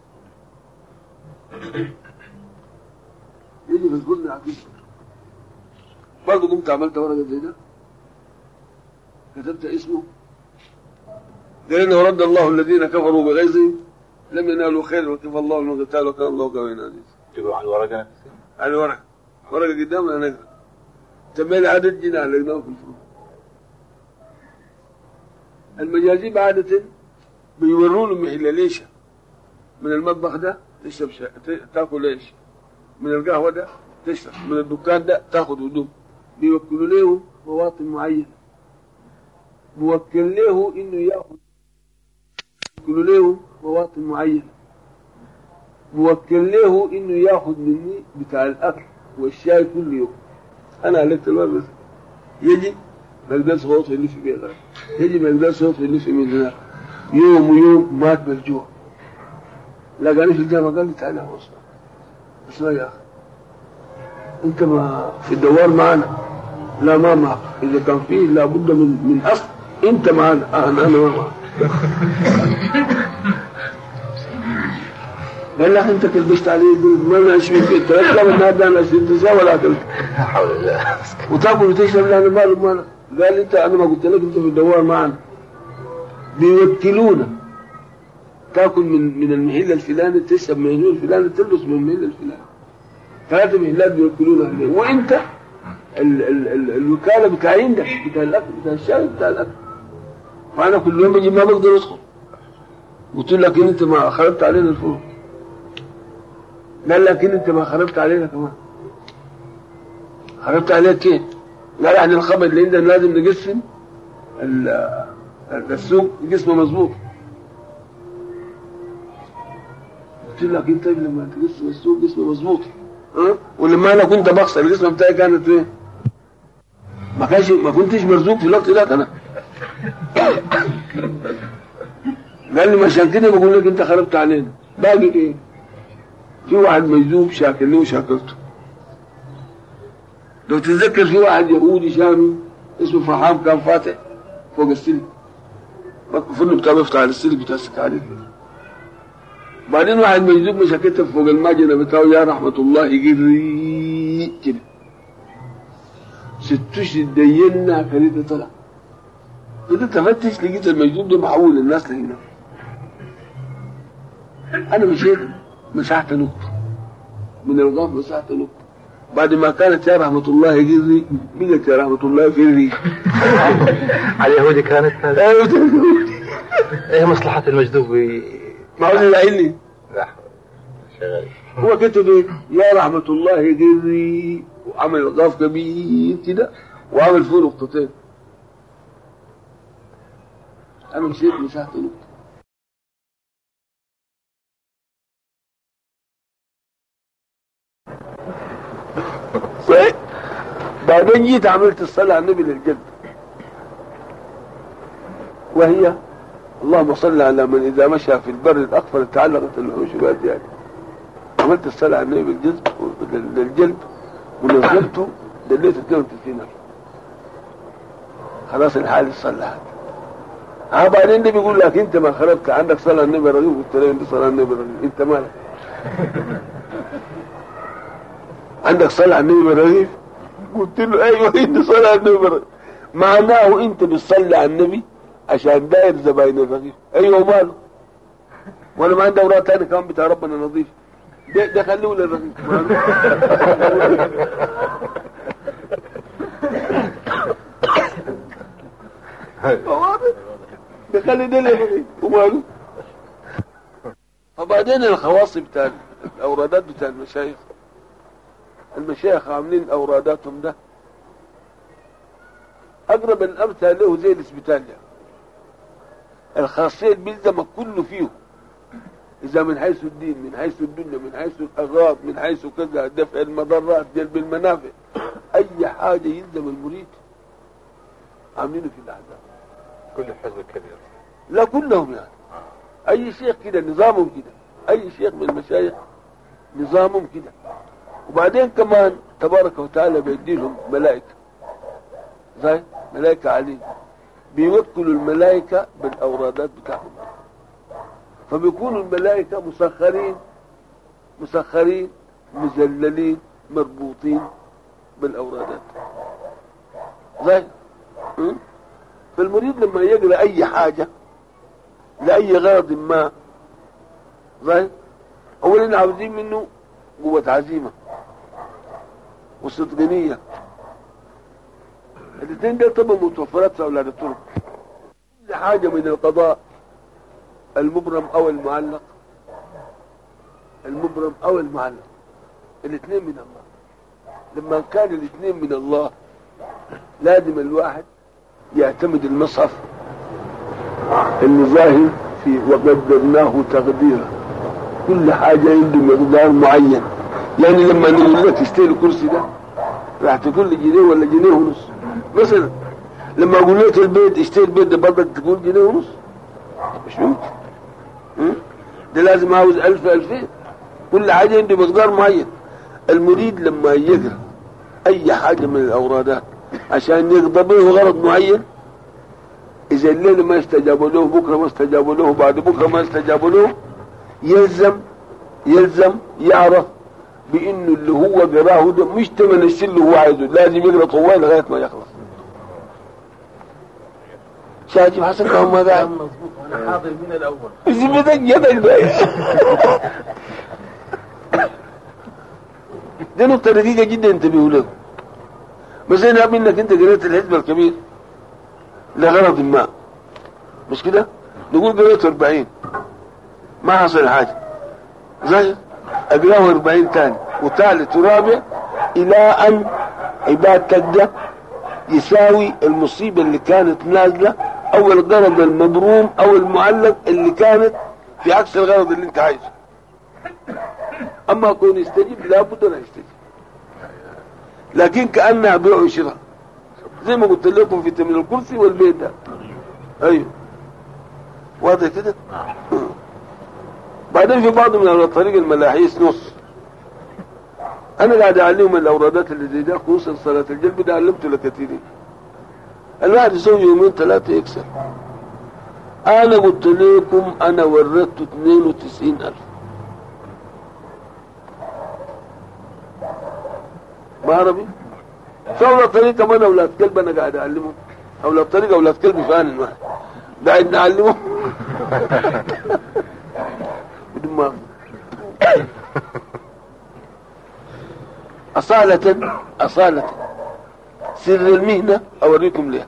يجي في الكل عكسنا برضه قمت عملت ورقة زي ده كتبت اسمه لأنه رد الله الذين كفروا بغيظهم لم ينالوا خير وكفى الله المقتال وكان الله قوي عزيز تقول على الورقة نفسها على الورق ورقة قدامنا نقرا تميل عدد جينا لقناه في الفروع المجاذيب عادة بيوروا له محلاليشة من المطبخ ده تشرب شاي ت- تاكل ايش من القهوة ده تشرب من الدكان ده تاخذ هدوم بيوكلوا له مواطن معينة بوكل له انه ياخذ بيوكلوا له مواطن معينة بوكل له انه ياخذ مني بتاع الاكل والشاي كل يوم انا علقت الورق بس يجي ما يقدرش خلاص يلف بيه الغرب يجي ما يقدرش خلاص يلف من هناك يوم ويوم مات بالجوع لقاني في الجامعه قال لي تعالى يا اسمع اسمع يا اخي انت ما في الدوار معنا لا ما معك اذا كان فيه لابد من من اصل انت معنا آه انا انا ما معك قال لك انت كلبشت عليه قلت ما انا اشوي في الثلاث لا من هذا انا اشوي ولا اكلت لا حول الله وتاكل وتشرب لان مالك مالك قال انت انا ما قلت لك انت في الدوار معنا بيوكلونا تاكل من من المحل الفلاني تشرب من المحل الفلاني تلبس من المحل الفلاني ثلاثة محلات بيوكلونا عليه وانت ال ال ال الوكاله بتاع عندك بتاع الاكل بتاع الشاي بتاع الاكل فانا كل يوم بجي ما بقدر ادخل قلت لك إن انت ما خربت علينا الفرن قال لك إن انت ما خربت علينا كمان خربت عليك كيف؟ قال احنا الخبر اللي عندنا لازم نقسم ال- السوق قسمه مظبوط قلت لك انت لما تقسم السوق قسمه مظبوط ها ولما انا كنت بخسر القسمه بتاعي كانت ايه؟ ما كانش ما كنتش مرزوق في الوقت ده انا قال لي عشان كده بقول لك انت خربت علينا باقي ايه؟ في واحد مجذوب شاكلني وشاكلته لو تتذكر في واحد يهودي شامي اسمه فرحان كان فاتح فوق السلك الفرن بتاعه يفتح على السلك بتاع السكالي بعدين واحد مجذوب مش كتب فوق الماجنة بتاعه يا رحمة الله يجري كده ست اشهر دينا كريته طلع كده تفتش لقيت المجذوب ده محول الناس لهنا انا مشيت مسحت نقطة من الغاف مسحت نقطة بعد ما كانت يا رحمة الله يجري بقت يا رحمة الله في الريح على اليهودي كانت هذه ايوه ايه مصلحة المجذوب ب- ما هو اللي قايل لا حول شغال هو كتب ايه؟ يا رحمة الله يجري وعمل غاف كبير كده وعمل فيه نقطتين انا مشيت مسحت نقطة صحيح بعدين جيت عملت الصلاة على النبي للجد وهي اللهم صل على من إذا مشى في البر الأقفل تعلقت الوحوش يعني عملت الصلاة على النبي بالجذب للجلب ونزلته دليت 32 ألف خلاص الحال اتصلحت ها بعدين النبي بيقول لك انت ما خربت عندك صلاة النبي رغيب قلت له عندي صلاة النبي رغيب انت مالك عندك صلاة على النبي رغيب قلت له ايوه عندي صلاة على النبي رغيب معناه انت بتصلي على النبي عشان داير زباين الرغيف ايوه ماله وانا ما عندي اوراق تاني كمان بتاع ربنا نظيف ده ده خليه للرغيف واضح ده خلي ده للرغيف وماله فبعدين الخواص بتاع الاورادات بتاع المشايخ المشايخ عاملين اوراداتهم ده اقرب الامثله له زي الاسبيتاليا الخاصيه بيلزمك كله فيه اذا من حيث الدين من حيث الدنيا من حيث الاغراض من حيث كذا دفع المضرات جلب المنافع اي حاجه يلزم المريد عاملينه في الاحزاب كل حزب كبير لا كلهم يعني اي شيخ كده نظامهم كده اي شيخ من المشايخ نظامهم كده وبعدين كمان تبارك وتعالى بيدي لهم ملائكه زي ملائكه عليه بيوكلوا الملائكه بالاورادات بتاعهم فبيكونوا الملائكه مسخرين مسخرين مذللين مربوطين بالاورادات زي م? فالمريد لما يقرا اي حاجه لاي غرض ما زي اولا عاوزين منه قوه عزيمه وصدقانيه الاثنين دول طبعا متوفرات في اولاد الطرق كل حاجه من القضاء المبرم او المعلق المبرم او المعلق الاثنين من الله لما كان الاثنين من الله لازم الواحد يعتمد المصحف اللي ظاهر في وقدرناه تقديرا كل حاجة عنده مقدار معين يعني لما نقول لك اشتري الكرسي ده راح تقول لي جنيه ولا جنيه ونص مثلا لما اقول لك البيت اشتري البيت ده برضك تقول جنيه ونص مش ممكن م? ده لازم عاوز ألف ألفين كل حاجة عنده مقدار معين المريد لما يقرأ أي حاجة من الأورادات عشان يقضى به غرض معين إذا الليل ما استجابوا له بكرة ما استجابوا له بعد بكرة ما استجابوا له يلزم يلزم يعرف بانه اللي هو قراه ده مش تمن الشيء اللي هو عايزه لازم يقرا طوال لغايه ما يخلص شايف حسن كم ما قاعد مظبوط وانا حاضر من الاول زبدك يدك ده دي نقطة دقيقة جدا انتبهوا له مثلا يا انك انت قريت الحزب الكبير لغرض ما مش كده؟ نقول قريت 40 ما حصل حاجة زي اقراه 40 تاني وثالث ورابع الى ان عبادتك ده يساوي المصيبة اللي كانت نازلة او الغرض المبروم او المعلق اللي كانت في عكس الغرض اللي انت عايزه اما كون يستجيب لابد لا يستجيب لكن كانها بيع وشراء زي ما قلت لكم في تمرين الكرسي والبيت ده ايوه واضح كده بعدين في بعض من الطريق الملاحيس نص انا قاعد اعلمهم الاورادات اللي زي ده خصوصا صلاه الجلب ده علمته لكثيرين الواحد يسوي يومين ثلاثه يكسر انا قلت لكم انا وردته 92000 ما عربي في اولاد طريق كمان اولاد كلب انا قاعد اعلمهم اولاد طريق اولاد كلب فان واحد قاعد نعلمهم بدماغ أصالة أصالة سر المهنة أوريكم ليه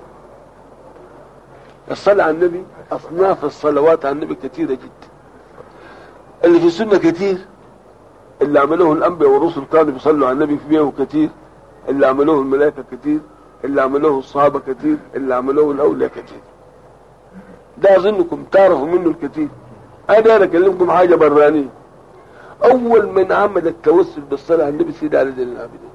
الصلاة على النبي أصناف الصلوات على النبي كثيرة جدا اللي في السنة كثير اللي عملوه الأنبياء والرسل كانوا بيصلوا على النبي في بيه كثير اللي عملوه الملائكة كثير اللي عملوه الصحابة كثير اللي عملوه الأولياء كثير ده أظنكم تعرفوا منه الكثير أنا أنا أكلمكم حاجة برانية أول من عمل التوسل بالصلاة على النبي سيدي علي زين العابدين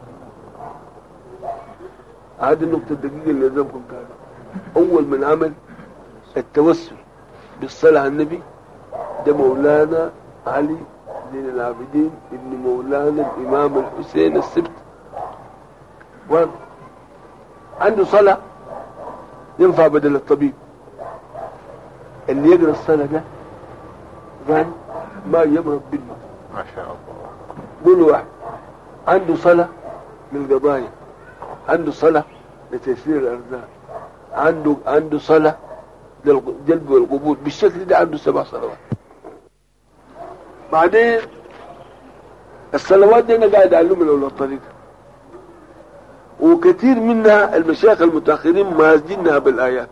هذه النقطة الدقيقة اللي لازمكم تعرفوا أول من عمل التوسل بالصلاة على النبي ده مولانا علي زين العابدين ابن مولانا الإمام الحسين السبت واضح عنده صلاة ينفع بدل الطبيب اللي يقرا الصلاة ده فاهم ما يمرض بالموت ما شاء الله قول واحد عنده صلاة للقضايا عنده صلاة لتيسير الأرزاق عنده عنده صلاة للجلب والقبول بالشكل ده عنده سبع صلوات بعدين الصلوات دي انا قاعد اعلمها له الطريقه وكثير منها المشايخ المتاخرين مازجينها بالايات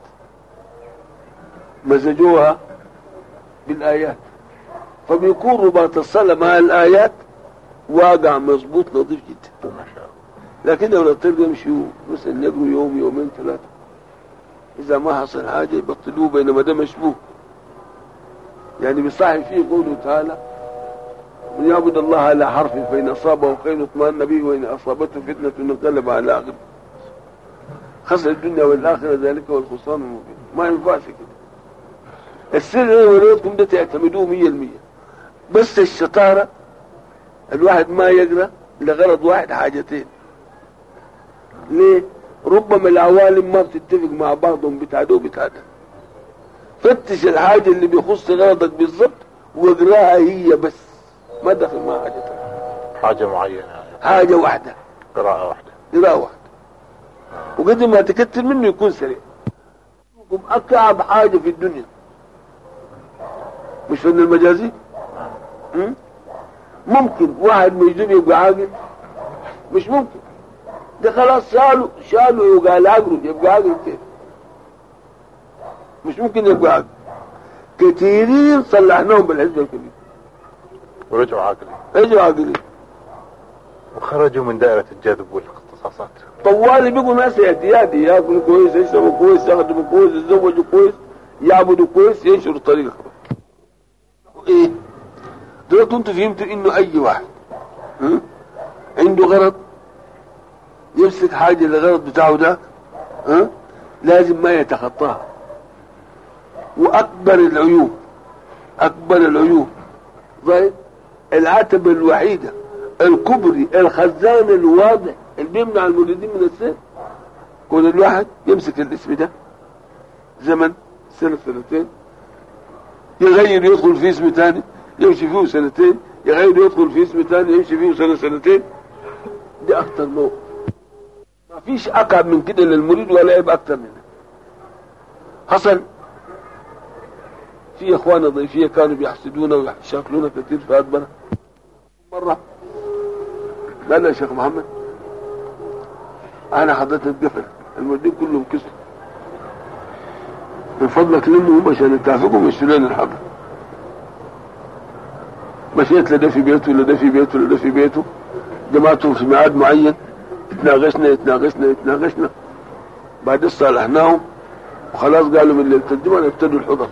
مزجوها بالايات فبيكون رباط الصلاه مع الايات واقع مظبوط نظيف جدا ما شاء الله لكن لو تلقى يمشوا مثلا يقروا يوم يومين ثلاثه اذا ما حصل حاجه يبطلوه بينما ده مشبوه يعني بصحي فيه قوله تعالى من يعبد الله على حرف فإن أصابه خير اطمأن به وإن أصابته فتنة انقلب على عقب خسر الدنيا والآخرة ذلك هو الخسران المبين ما ينفعش كده السر اللي وريتكم ده تعتمدوه مية المية بس الشطارة الواحد ما يقرأ لغرض واحد حاجتين ليه؟ ربما العوالم ما بتتفق مع بعضهم بتاع ده وبتاع ده فتش الحاجة اللي بيخص غرضك بالظبط واقراها هي بس ما دخل معها حاجة تانية حاجة معينة يعني حاجة واحدة قراءة واحدة قراءة واحدة وقد ما تكتر منه يكون سريع يكون أكعب حاجة في الدنيا مش فن المجازي م? ممكن واحد مجنون يبقى عاقل مش ممكن ده خلاص شالوا شالوا يبقى العقل يبقى عاقل كيف مش ممكن يبقى عاقل كثيرين صلحناهم بالحزب الكبير ورجعوا عاقلين اجوا عاقلين وخرجوا من دائرة الجذب والاختصاصات طوالي بيقوا ناس اعتيادي ياكلوا كويس يشربوا كويس يخدموا كويس يتزوجوا كويس يعبدوا كويس ينشروا الطريقة ايه دلوقتي انتوا فهمتوا انه اي واحد ها؟ عنده غرض يمسك حاجة للغرض بتاعه ده ها؟ لازم ما يتخطاها واكبر العيوب اكبر العيوب طيب العتبة الوحيدة الكبري الخزان الواضح اللي بيمنع المريدين من السير كل الواحد يمسك الاسم ده زمن سنة سنتين يغير يدخل في اسم تاني يمشي فيه سنتين يغير يدخل في اسم ثاني يمشي فيه سنة سنتين دي أكتر نوع ما فيش أقعد من كده للمريد ولا يبقى أكتر منه حصل في إخوان ضيفية كانوا بيحسدونا ويشاكلونا كثير في أدبنا مرة قال لي يا شيخ محمد أنا حضرت القفل المدين كلهم كسروا من فضلك لمهم عشان نتعفقهم يشترون الحبل مشيت لده في بيته لده في بيته لده في بيته جمعتهم في ميعاد معين اتناقشنا اتناقشنا اتناقشنا بعد صالحناهم وخلاص قالوا من ليله الجمعه نبتدوا الحضر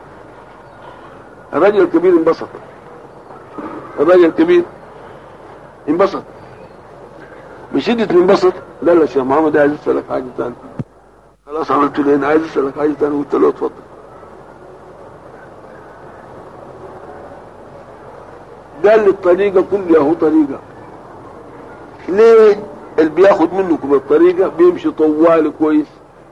الراجل الكبير انبسط الراجل الكبير انبسط من شدة ما انبسط قال له شيخ محمد عايز اسالك حاجه ثانيه خلاص عملت له هنا عايز اسالك حاجه ثانيه قلت له اتفضل قال لي الطريقه كلها هو طريقه ليه اللي بياخد منكم الطريقه بيمشي طوال كويس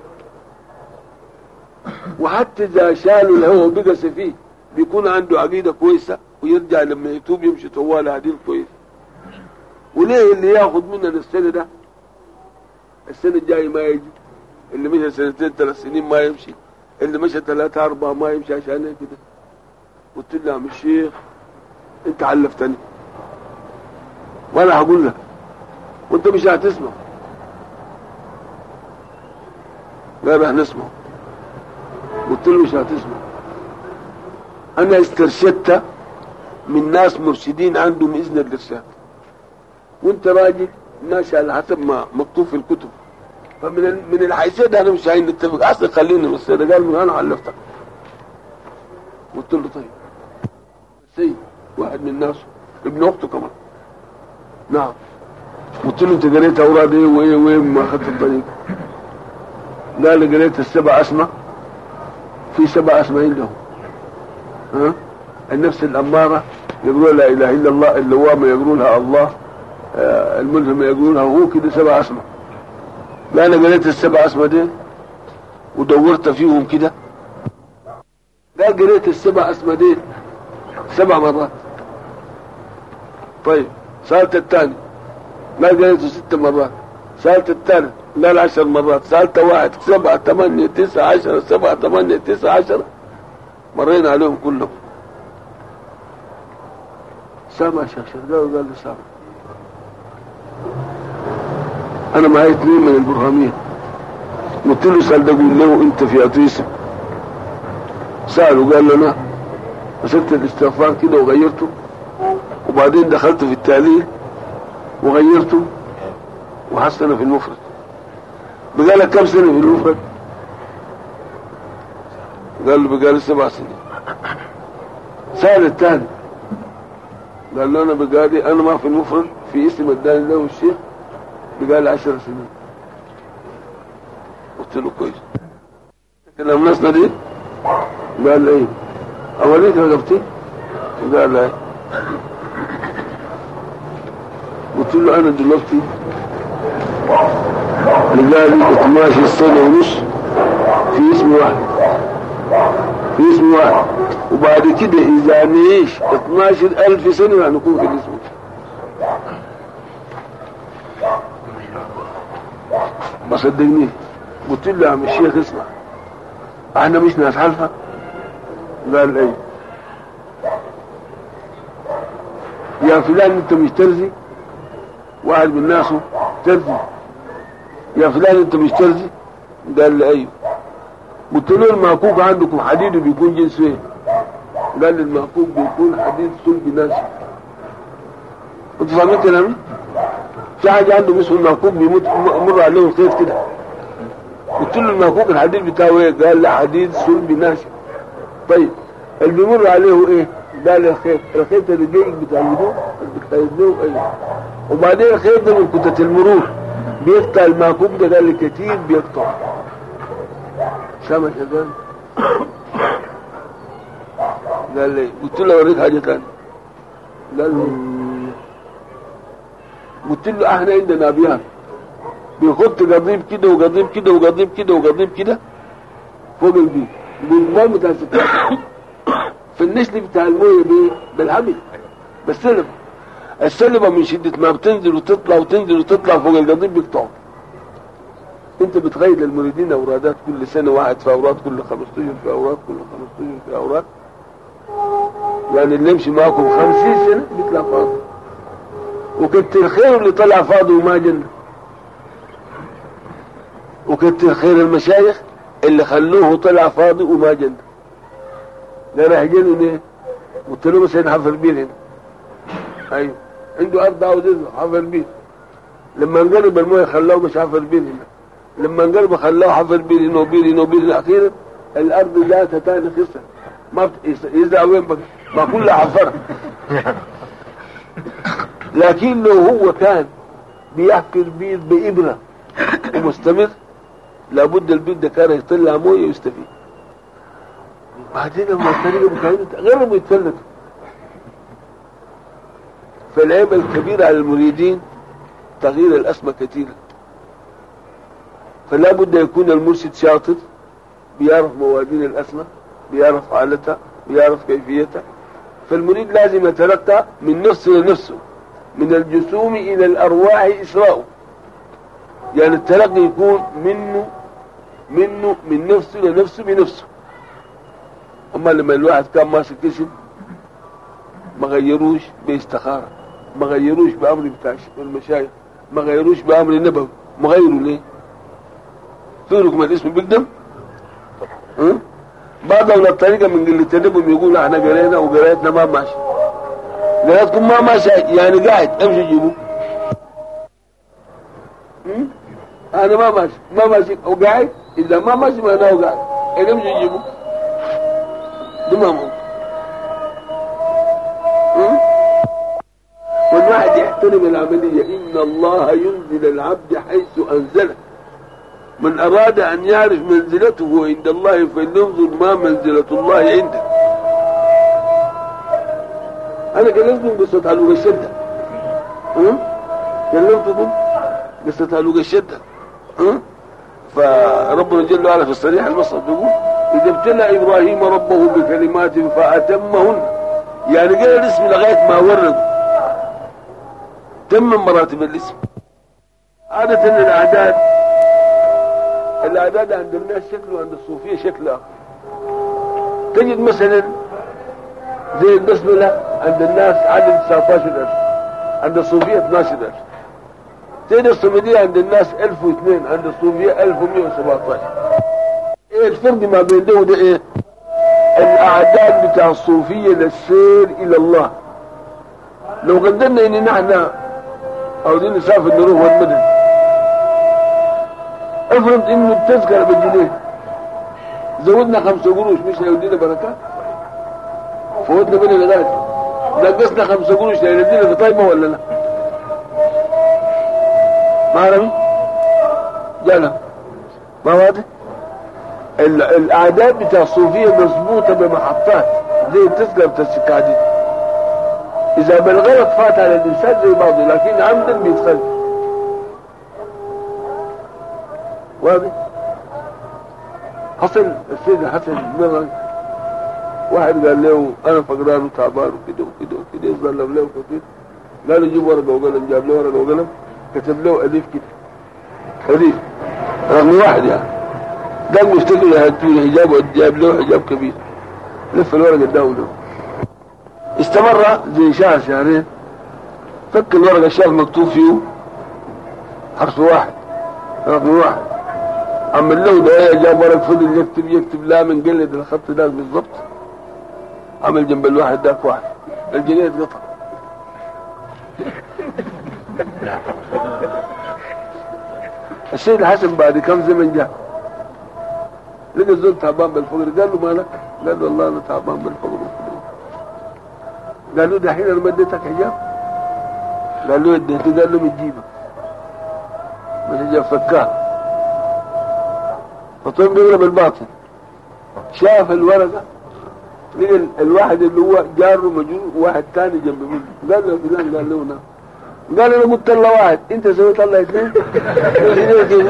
وحتى اذا شالوا الهواء وبقى سفيه بيكون عنده عقيده كويسه ويرجع لما يتوب يمشي طوال عديل كويس وليه اللي ياخد مننا السنه ده السنه الجايه ما يجي اللي مشى سنتين ثلاث سنين ما يمشي اللي مشى ثلاثة أربعة ما يمشي عشان إيه كده قلت له يا عم الشيخ أنت علفتني وأنا هقول لك وأنت مش هتسمع لا رح نسمع قلت له مش هتسمع أنا استرشدت من ناس مرشدين عندهم إذن الإرشاد وأنت راجل ماشي على حسب ما مكتوب في الكتب فمن ال- من الحيثيه ده انا مش عايز نتفق اصل خليني من السيده قال من انا علفتك قلت له طيب سيد واحد من الناس ابن اخته كمان نعم قلت له انت قريت اوراد ايه وايه وايه ما اخذت الطريق قال لي قريت السبع اسماء في سبع اسماء عندهم ها النفس الاماره يقولون لا اله الا الله اللوامه يقولون لها الله آه، الملهمه يقولون لها هو كده سبع اسماء لا انا قريت السبع اسماء دي ودورت فيهم كده قال قريت السبع اسماء دي سبع مرات طيب سألت الثاني ما قريته ست مرات سألت الثالث لا عشر مرات سألت واحد سبعة ثمانية تسعة عشرة سبعة ثمانية تسعة عشرة مرينا عليهم كلهم سامع شيخ شرقاوي قال له سامع انا معايا اثنين من البرهامية قلت له سأل ده قول له انت في اتيسم سأله قال له انا مسكت الاستغفار كده وغيرته وبعدين دخلت في التعليل وغيرته وحسن في المفرد بقى لك كم سنة في المفرد قال له بقى لي سبع سنين سأل الثاني قال له انا بقى لي انا ما في المفرد في اسم الداني له الشيخ بقى لي عشر سنين قلت له كويس كلام ناسنا دي قال لي ايه اوليك رقبتي قال لي ايه قلت له انا دلوقتي لقالي 12 سنه ونص في اسم واحد في اسم واحد وبعد كده اذا نعيش 12 الف سنه هنكون في الاسم ما صدقني قلت له يا عم الشيخ اسمع احنا مش ناس حلفه قال ايه يا فلان انت مش ترزي واحد من ناسه ترزي يا فلان انت مش ترزي قال لي ايوه قلت له المعكوك عندكم حديد بيكون جنس ايه قال لي المعكوك بيكون حديد صلب ناسي انت فاهمين كلامي في حاجه عنده اسمه المعكوك بيموت مر عليه الخيط كده قلت له المعكوك الحديد بتاعه ايه قال لي حديد صلب ناشف طيب اللي بيمر عليه ايه قال لي الخيط الخيط الرقيق بتاع الوضوء اللي بتاع ايه وبعدين الخيط ده من كتة المرور بيقطع المعكوك ده قال لي كتير بيقطع سامع شغال قال لي قلت له اوريك حاجه ثانيه قال لي قلت له احنا عندنا ابيات بيخط قضيب كده وقضيب كده وقضيب كده وقضيب كده فوق البيت بالماء بتاع الستات في النشل بتاع المويه دي بالهبل بالسلب السلبة من شدة ما بتنزل وتطلع وتنزل وتطلع فوق القضيب بيقطعوا انت بتغير للمريدين اورادات كل سنة واحد في اوراد كل خمس اشهر في اوراد كل خمس اشهر في اوراد يعني اللي يمشي معاكم خمسين سنة بيطلع فاضي وكتر خير اللي طلع فاضي وما جنة وكتر خير المشايخ اللي خلوه طلع فاضي وما جنة ده راح جنوا ليه؟ قلت له بس هنا حفر بير هنا ايوه عنده ارض عاوز يزرع حفر بير لما انقلب المويه خلاه مش حفر بير هنا لما انقلب خلاه حفر بير هنا وبير هنا وبير هنا اخيرا الارض ذاتها تاني خسر ما بت... يزرع وين بقى ما كلها حفرها لكن لو هو كان بيحفر بير بإبرة ومستمر لابد البير ده كان يطلع مويه ويستفيد بعدين لما الطريقة بتاعتهم غيرهم يتفلتوا فالعيب الكبير على المريدين تغيير الأسمى كثيرا فلا بد يكون المرشد شاطر بيعرف موازين الأسمى بيعرف حالتها بيعرف كيفيتها فالمريد لازم يتلقى من نفسه لنفسه من الجسوم إلى الأرواح إسراء يعني التلقي يكون منه منه من نفسه لنفسه بنفسه أما لما الواحد كان ماسك اسم ما غيروش باستخارة ما غيروش بأمر بتاع المشايخ ما غيروش بأمر نبوي ما غيروا ليه؟ فيركم الاسم بالدم ها؟ بعضهم الطريقة من قلة النبوي يقول احنا قرينا وقرايتنا ما ماشي قرايتكم ما ماشي يعني قاعد امشي جيبوه هم؟ انا ما ماشي ما ماشي وقاعد اذا ما ماشي معناه قاعد انا امشي جيبوه ده ما ممكن هم؟ والواحد يحترم العملية إن الله ينزل العبد حيث أنزله من أراد أن يعرف منزلته عند الله فلينظر ما منزلة الله عنده أنا كلمتكم قصة علوق الشدة ها؟ كلمتكم قصة علوق الشدة ها؟ فربنا جل وعلا في الصريح المصحف بيقول إذا ابتلى إبراهيم ربه بكلمات فأتمهن يعني قال الاسم لغاية ما ورد تم مراتب الاسم عادة الأعداد الأعداد عند الناس شكل وعند الصوفية شكل آخر تجد مثلا زي البسملة عند الناس عدد 19000 عند الصوفية 12000 تجد الصمدية عند الناس 1002 عند الصوفية 1117 ايه الفرق ما بين ده وده ايه الأعداد بتاع الصوفية للسير إلى الله لو قدرنا إن نحن عاوزين نسافر نروح والمدن افرض انه التذكرة بجنيه زودنا خمسة قروش مش هيودينا بركات فوتنا من الغاية نقصنا خمسة قروش هيودينا في طيبة ولا لا ما عرفي جانا ما واضح الاعداد بتاع الصوفية مظبوطة بمحطات زي التذكرة بتاع السكادين اذا بالغلط فات على الانسان زي بعضه لكن عمدا بيتخلف واضح حصل السيد حسن مرة واحد قال له انا فقران وتعبان وكده وكده وكده ظلم له كتير قال له جيب ورقه وقلم جاب له ورقه وقلم كتب له الف كده الف رقم واحد يعني قال مفتكر يهدوني حجاب جاب له حجاب كبير لف الورقه اداه استمر زي شهر شهرين فك الورقة شاف مكتوب فيه حرف واحد رقم واحد عمل له ده جاب ورق فضل يكتب يكتب لا من قلد الخط ده بالضبط عمل جنب الواحد ذاك واحد الجنيه اتقطع السيد الحسن بعد كم زمن جاء لقى الزول تعبان بالفقر قال له مالك؟ قال له والله انا تعبان بالفقر قال له دحين انا مديتك حجاب قال له اديته قال له من جيبك من حجاب فكاه فطيب بيقرا بالباطن شاف الورقه لقى الواحد اللي هو جاره مجنون وواحد ثاني جنب منه قال له فلان قال له نعم قال انا قلت الله واحد انت سويت الله اثنين كده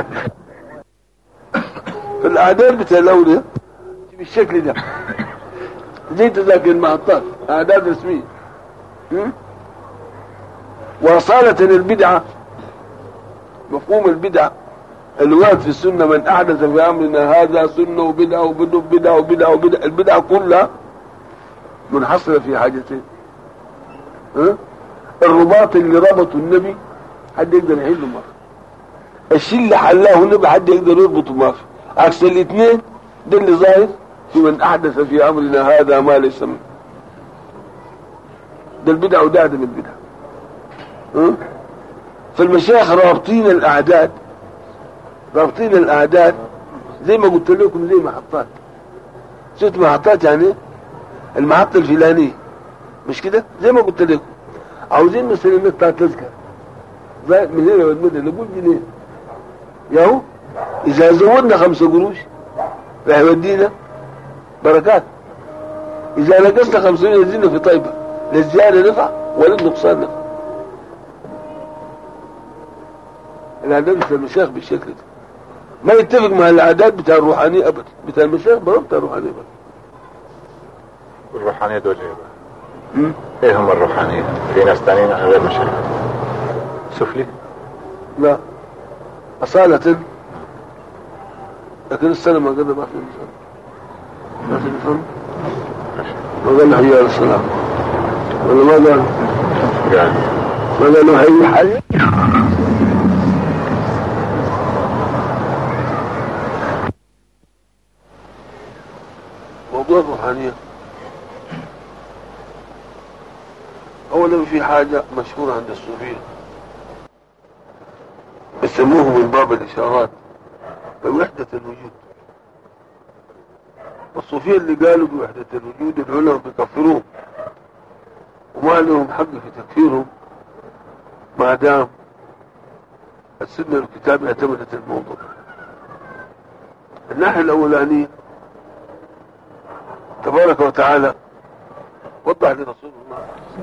في الاعداد بتاع الاولياء بالشكل ده زي تذاكر المحطات اعداد رسميه م? وأصالة البدعة مفهوم البدعة اللي ورد في السنة من أحدث في أمرنا هذا سنة وبدعة وبدعة وبدعة وبدعة وبدعة البدعة كلها منحصرة في حاجتين ها؟ الرباط اللي ربطه النبي حد يقدر يحله ما في الشيء اللي حلاه النبي حد يقدر يربطه ما في عكس الاثنين ده اللي ظاهر في من أحدث في أمرنا هذا ما ليس منه ده البدع وده عدم البدع ها؟ فالمشايخ رابطين الأعداد رابطين الأعداد زي ما قلت لكم زي محطات شفت محطات يعني المحطة الفلانية مش كده زي ما قلت لكم عاوزين مثلا نقطع تذكر زي من هنا والمدى نقول جنيه ياهو إذا زودنا خمسة قروش راح يودينا بركات إذا نقصنا خمسين يزيدنا في طيبة للزيادة نفع ولا النقصان نفع الأعداد بتاع المشايخ بالشكل ده ما يتفق مع الأعداد بتاع الروحانية أبدا بتاع المشايخ برضه بتاع الروحانية أبدا الروحانية دول ايه بقى؟ مم. ايه هم الروحانية؟ في ناس تانيين غير مشايخ سفلي؟ لا أصالة لكن السنة ما قدر ما في الإنسان ما في الفن ما قال له حي على الصلاة ولا ما قال قال ما قال له حي حي موضوع الروحانية أولا في حاجة مشهورة عند الصوفية يسموه من باب الإشارات بوحدة الوجود والصوفية اللي قالوا بوحدة الوجود العلماء بيكفروهم وما لهم حق في تكفيرهم ما دام السنة الكتاب اعتمدت الموضوع الناحية الأولانية تبارك وتعالى وضح لرسول الله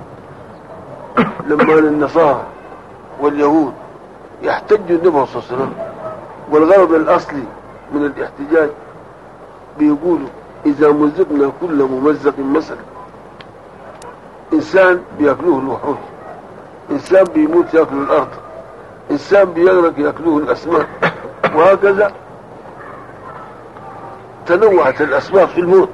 لما النصارى واليهود يحتجوا النبي صلى الله عليه وسلم والغرض الأصلي من الاحتجاج بيقولوا إذا مزقنا كل ممزق مثلا إنسان بيأكلوه الوحوش إنسان بيموت يأكل الأرض إنسان بيغرق يأكلوه الأسماك وهكذا تنوعت الأسباب في الموت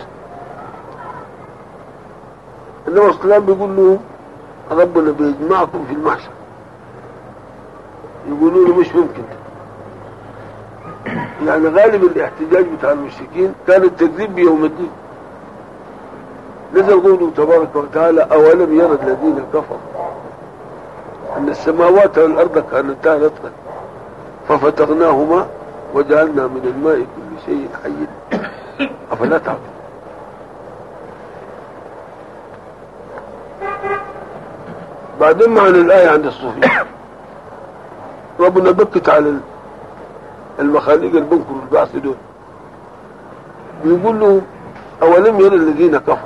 النبي صلى الله عليه وسلم بيقول لهم ربنا بيجمعكم في المحشر يقولوا له مش ممكن يعني غالب الاحتجاج بتاع المشركين كان التكذيب بيوم الدين نزل قوله تبارك وتعالى أولم يرى الذين كفروا أن السماوات والأرض كانتا رتقا ففتقناهما وجعلنا من الماء كل شيء حي أفلا تعقلون بعدين معنى الآية عند الصوفية ربنا بكت على المخاليق اللي بنكروا البعث دول بيقول له أولم يرى الذين كفروا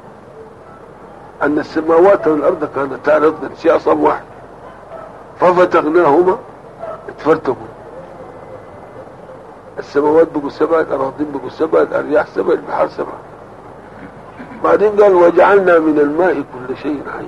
أن السماوات والأرض كانتا رتقا شيء أصاب واحد ففتقناهما اتفرتقوا السماوات بقوا سبع الأراضين بقوا سبع الأرياح سبع البحار سبع بعدين قال وجعلنا من الماء كل شيء حي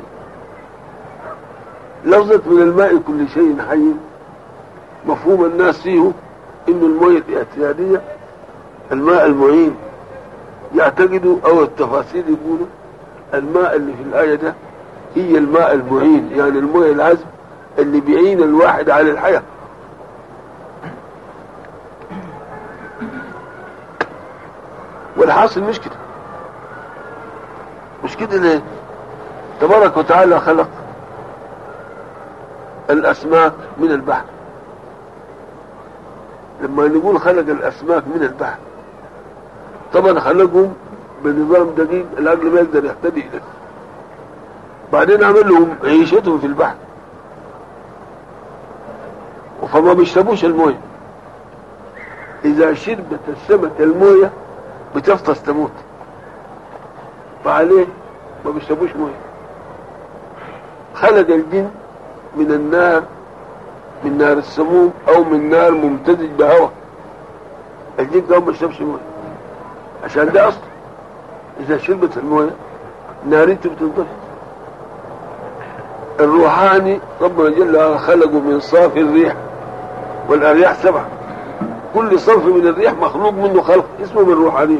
لفظة من الماء كل شيء حي مفهوم الناس فيه إن المية الاعتيادية الماء المعين يعتقدوا أو التفاسير يقولوا الماء اللي في الآية ده هي الماء المعين يعني الماء العذب اللي بيعين الواحد على الحياة والحاصل مش كده مش كده ليه تبارك وتعالى خلق الأسماك من البحر لما نقول خلق الأسماك من البحر طبعا خلقهم بنظام دقيق العقل ما يقدر يهتدي إليه بعدين عمل لهم عيشتهم في البحر فما بيشربوش المويه إذا شربت السمك المويه بتفطس تموت فعليه ما بيشربوش مويه خلق الجن من النار من نار السموم او من نار ممتزج بهواء الجن كمان ما بيشربش مويه عشان ده اصلا اذا شربت المويه ناريته بتنطفي الروحاني ربنا جل وعلا خلقه من صافي الريح والأرياح سبعة كل صنف من الريح مخلوق منه خلق اسمه من الروحانية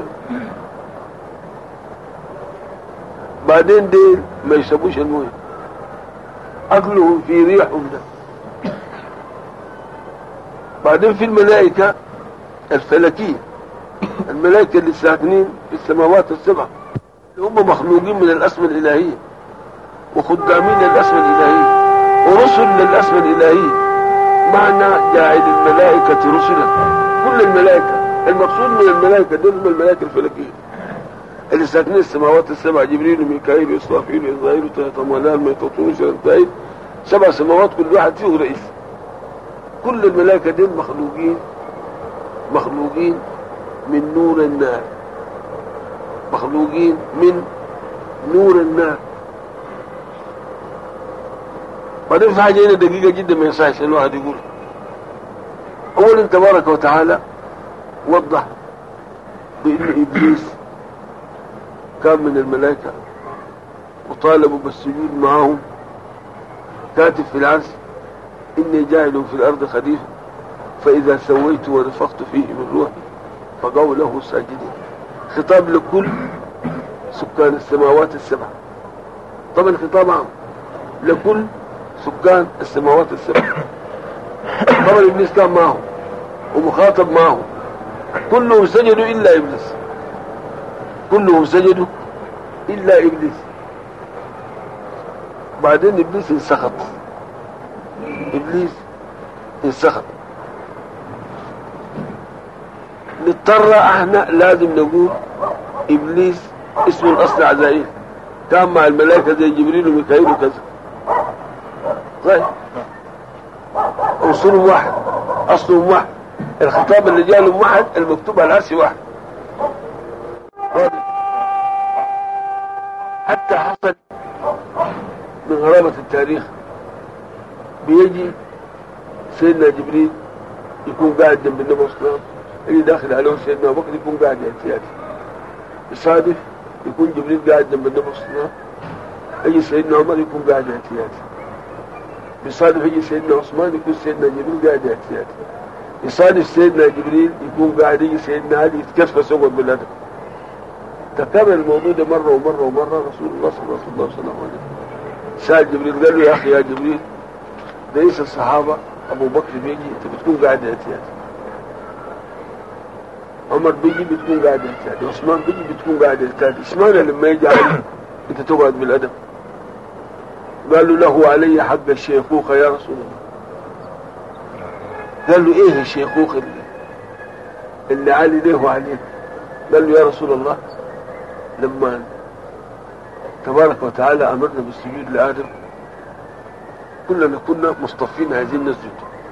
بعدين ديل ما يشربوش المويه أكلهم في ريحهم ده بعدين في الملائكة الفلكية الملائكة اللي ساكنين في السماوات السبع اللي هم مخلوقين من الأسماء الإلهية وخدامين للأسماء الإلهية ورسل للأسماء الإلهية معنى جاعل الملائكة رسلا كل الملائكة المقصود من الملائكة دول هم الملائكة الفلكية اللي ساكنين السماوات السبع جبريل وميكائيل وإسرافيل وإسرائيل وتهتم ولال ميتطون وشرنتائيل سبع سماوات كل واحد فيه رئيس كل الملائكة دول مخلوقين مخلوقين من نور النار مخلوقين من نور النار بعدين في حاجة هنا دقيقة جدا ما ينصحش الواحد يقول أولا تبارك وتعالى وضح بأن إبليس كان من الملائكة وطالبوا بالسجود معهم كاتب في العرش إني جاعل في الأرض خليفة فإذا سويت ونفخت فيه من روحي فقعوا له ساجدين خطاب لكل سكان السماوات السبع طبعا خطاب عام لكل سكان السماوات السبع طبعا ابليس كان معهم ومخاطب معهم كلهم سجدوا الا ابليس كلهم سجدوا الا ابليس بعدين ابليس انسخط ابليس انسخط نضطر احنا لازم نقول ابليس اسمه الاصل عزائيل كان مع الملائكه زي جبريل وميكائيل وكذا طيب اصولهم واحد اصلهم واحد الخطاب اللي جالهم واحد المكتوب على العرش واحد حتى حصل من غرابة التاريخ بيجي سيدنا جبريل يكون قاعد جنب النبي صلى الله عليه وسلم يجي داخل عليه سيدنا ابو بكر يكون قاعد ياتي يصادف يكون جبريل قاعد جنب النبي صلى الله عليه وسلم يجي سيدنا عمر يكون قاعد ياتي يصادف يجي سيدنا عثمان يكون سيدنا جبريل قاعد ياتي يصادف سيدنا جبريل يكون قاعد يجي سيدنا علي يتكفس يقعد بالادب تكرر الموضوع ده مره ومره ومره رسول الله صلى الله عليه وسلم سال جبريل قال له يا اخي يا جبريل رئيس الصحابه ابو بكر بيجي انت بتكون قاعد ياتي عمر بيجي بتكون قاعد ياتي عثمان بيجي بتكون قاعد ياتي اشمعنى لما يجي علي انت تقعد بالادب قالوا له علي حق الشيخوخه يا رسول الله قال له ايه الشيخوخه اللي, اللي علي له عليك قال له يا رسول الله لما تبارك وتعالى امرنا بالسجود لادم كلنا كنا مصطفين عايزين نسجد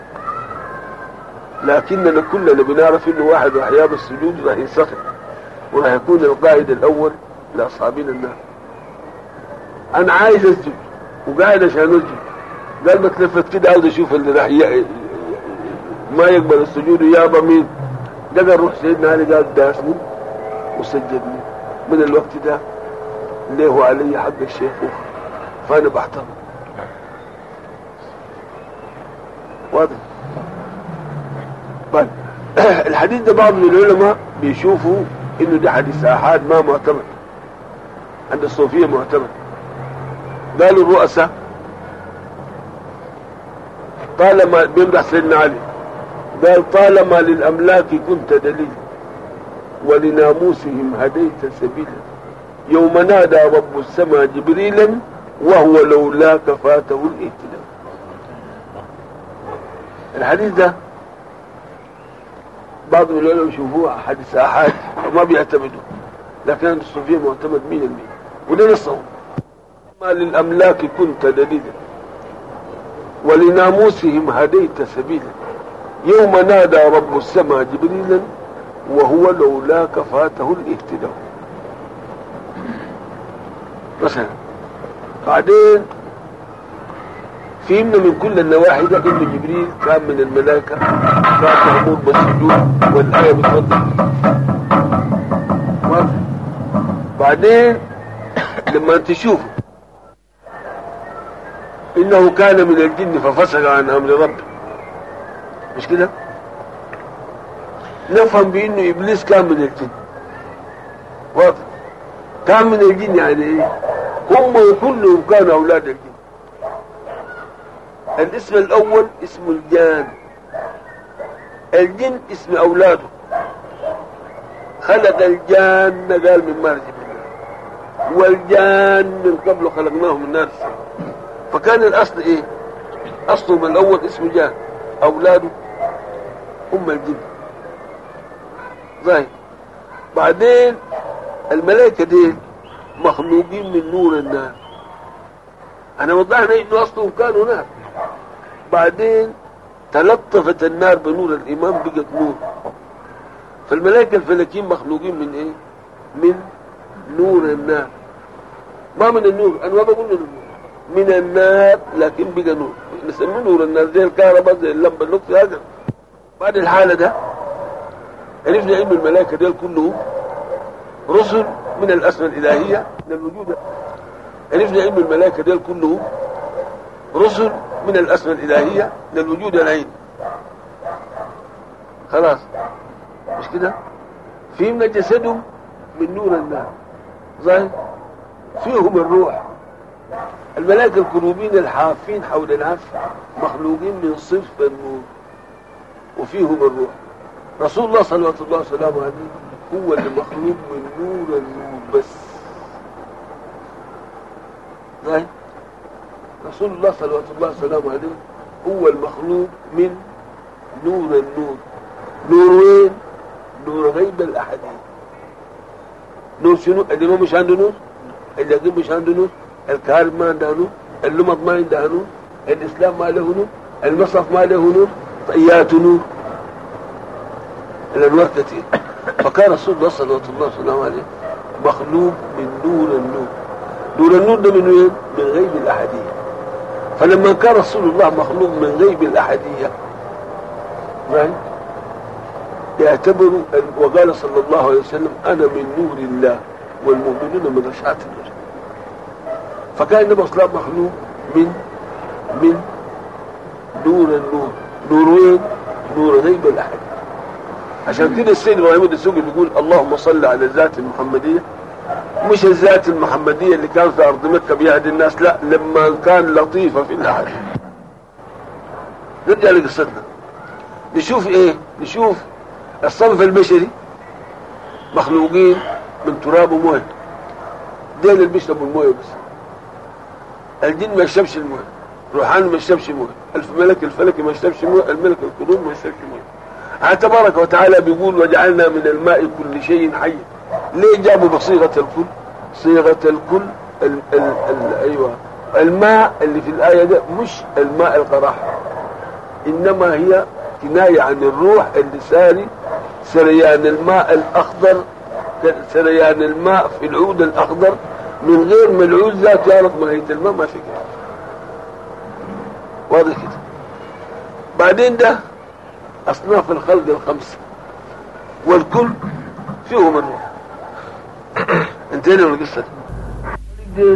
لكننا كلنا بنعرف انه واحد احياء بالسجود راح ينسخن وراح يكون القائد الاول لاصحابنا النار انا عايز اسجد وقاعد عشان اسجد قال ما تلفت كده عاوز اشوف اللي راح ما يقبل السجود يابا مين ده قال روح سيدنا علي قال داسني وسجدني من الوقت ده له علي حق الشيخوخ فانا بحترم واضح طيب الحديث ده بعض من العلماء بيشوفوا انه ده حديث احاد ما معتمد عند الصوفيه معتمد قالوا الرؤساء طالما بيمدح سيدنا علي قال طالما للاملاك كنت دليل ولناموسهم هديت سبيلا يوم نادى رب السماء جبريلا وهو لولاك فاته الاهتداء الحديث ده بعض من العلماء يشوفوه حديث احاد وما بيعتمدوا لكن عند الصوفيه معتمد 100% وده نصه ما للاملاك كنت دليلا ولناموسهم هديت سبيلا يوم نادى رب السماء جبريلا وهو لولاك فاته الاهتداء مثلا بعدين فهمنا من كل النواحي ده ان جبريل كان من الملائكه كان مامور بالسجود والايه بتوضح بعدين لما تشوف انه كان من الجن ففسق عن امر ربه مش كده نفهم بانه ابليس كان من الجن واضح كان من الجن يعني ايه هم كلهم كانوا اولاد الجن الاسم الاول اسم الجان الجن اسم اولاده خلق الجان قال من مارج الله والجان من قبل خلقناه من نار فكان الاصل ايه اصله من الاول اسمه جان اولاده هم الجن ظاهر بعدين الملائكة دي مخلوقين من نور النار انا وضحنا انه اصلهم كانوا نار بعدين تلطفت النار بنور الايمان بقت نور فالملائكة الفلكيين مخلوقين من ايه من نور النار ما من النور انا ما بقول من النور من النار لكن بقى نور نسميه نور النار زي الكهرباء زي اللمبه اللوكس هذا بعد الحالة ده عرفنا انه الملائكة دول كلهم رسل من الاسماء الالهية من الوجود عرفنا انه الملائكة دول كلهم رسل من الاسماء الالهية من الوجود العين خلاص مش كده فيهم جسدهم من نور النار ظاهر فيهم الروح الملائكة الكروبين الحافين حول العرش مخلوقين من صرف النور وفيهم الروح رسول الله صلى الله عليه وسلم هو اللي مخلوق من نور النور بس ظاهر رسول الله صلى الله عليه وسلم هو المخلوق من نور النور نور وين نور غيب الأحدين نور شنو الإمام مش عنده نور اليقين مش عنده نور الكهرب ما عنده نور اللمض ما عنده نور الإسلام ما له نور المصحف ما له نور طيات نور الأنوار كثير فكان رسول الله صلى الله عليه وسلم مخلوق من نور النور نور النور ده من وين؟ من غيب الأحدية فلما كان رسول الله مخلوق من غيب الأحدية right? يعتبر وقال صلى الله عليه وسلم أنا من نور الله والمؤمنون من رشعة النور فكان النبي صلى الله عليه وسلم مخلوق من من نور النور نور وين؟ نور غيب الأحد عشان كده السيد ابراهيم الدسوقي بيقول اللهم صل على الذات المحمدية مش الذات المحمدية اللي كان في أرض مكة بيهدي الناس لا لما كان لطيفة في الأحد نرجع لقصتنا نشوف ايه نشوف الصنف البشري مخلوقين من تراب ومويه دين اللي بيشربوا المويه بس الجن ما يشربش المويه روحان ما يشربش مويه الف ملك الفلك ما يشربش مويه الملك القلوب ما يشربش مويه على تبارك وتعالى بيقول وجعلنا من الماء كل شيء حي ليه جابوا بصيغه الكل صيغه الكل ال ال ال ايوه الماء اللي في الايه ده مش الماء القراح انما هي كنايه عن الروح اللي ساري سريان الماء الاخضر سريان الماء في العود الاخضر من غير ما العود ذات يعرف ماهيه الماء ما في كده واضح كده بعدين ده اصناف الخلق الخمسه والكل فيهم الروح انتهينا من القصه دي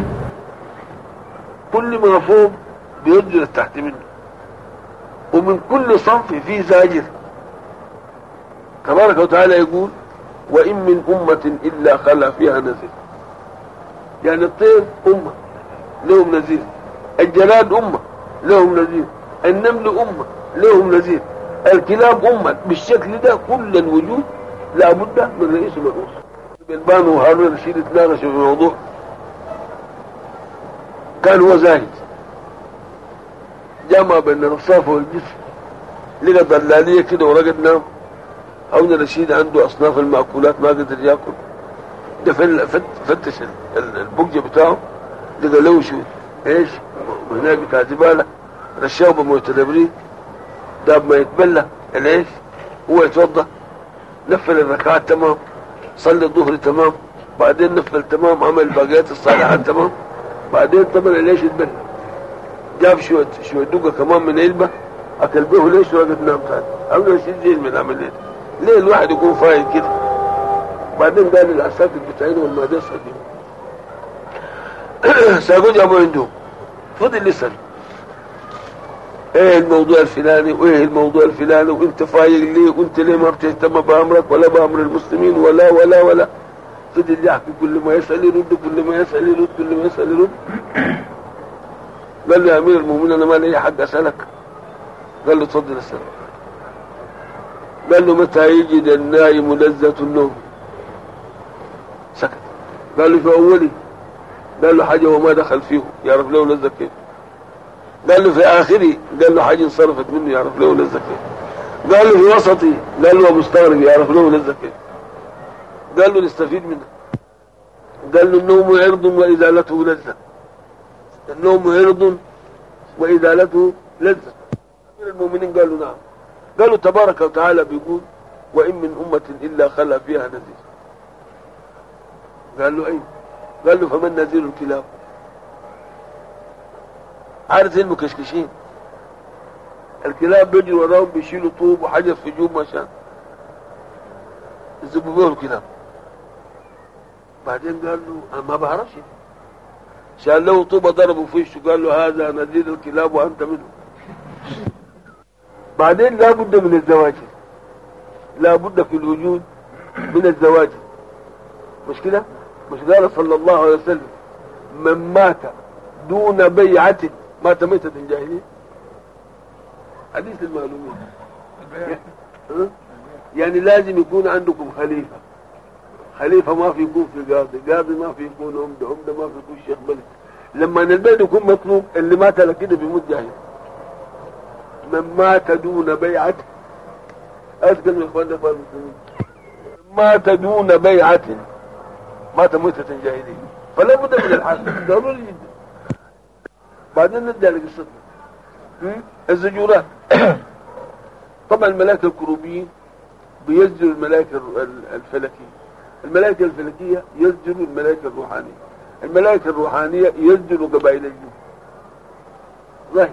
كل ما فوق بينزل تحت منه ومن كل صنف فيه زاجر تبارك وتعالى يقول وإن من أمة إلا خلا فيها نذير يعني الطير أمة لهم نذير الجلاد أمة لهم نذير النمل أمة لهم نذير الكلاب أمة بالشكل ده كل الوجود لابد من رئيس مرؤوس بن وهارون الرشيد اتناقشوا في الموضوع كان هو زاهد جمع بين الرصافة والجسم لقى ضلالية كده ورقد نام هون رشيد عنده أصناف المأكولات ما قدر ياكل ده فل- فت- فتش ال- ال- البقجة بتاعه لقى له شو ايش هناك بتاع زبالة رشاه بموية الابريق داب ما يتبلى العيش هو يتوضا نفل الركعات تمام صلي الظهر تمام بعدين نفل تمام عمل باقيات الصالحات تمام بعدين طبعا العيش يتبلى جاب شوية شوية دوقة كمان من علبة أكل به ليش وقت نام ثاني أول شيء زي من عمل ليه الواحد يكون فايق كده بعدين قال العساكر بتاعين والمهدس ساقوا جابوا عندهم فضل يسأل ايه الموضوع الفلاني وايه الموضوع الفلاني وانت فايق ليه وانت ليه ما بتهتم بامرك ولا بامر المسلمين ولا ولا ولا فضل يحكي كل ما يسال يرد كل ما يسال يرد كل ما يسال يرد قال له يا امير المؤمنين انا ما لي حق اسالك قال له تفضل اسالك قال له متى يجد النائم لذة النوم سكت قال له في أولي قال له حاجة وما دخل فيه يعرف له لذة كيف قال له في آخري قال له حاجة انصرفت منه يعرف له لذة كيف قال له في وسطي قال له مستغرب يعرف له لذة كيف قال له نستفيد منه قال له النوم عرض وإزالته لذة النوم عرض وإزالته لذة أمير المؤمنين قالوا نعم قالوا تبارك وتعالى بيقول وإن من أمة إلا خلى فيها نذير قال له أين قال له فمن نذير الكلاب عارف المكشكشين الكلاب بيجري وراهم بيشيلوا طوب وحجر في جوب عشان يزبوا بيه الكلاب بعدين قال له أنا ما بعرفش شال له طوبة ضربوا في وشه قال له هذا نذير الكلاب وأنت منه بعدين لا بد من الزواج لا بد في الوجود من الزواج مش كده مش قال صلى الله عليه وسلم من مات دون بيعة مات ميتة جاهلية حديث المعلومين ها؟ يعني لازم يكون عندكم خليفة خليفة ما في يكون في قاضي قاضي ما في يكون عمدة عمدة ما في يكون شيخ بلد لما البلد يكون مطلوب اللي مات على كده بيموت جاهل من مات دون بيعة أذكر من إخواننا المسلمين من مات دون بيعة مات موتة جاهلية فلا بد من الحل ضروري جدا بعدين نبدأ لقصتنا الزجورات طبعا الملائكة الكروبيين بيزجروا الملائكة الفلكية الملائكة الفلكية يزجروا الملائكة الروحانية الملائكة الروحانية يزجروا قبائل الجن ظاهر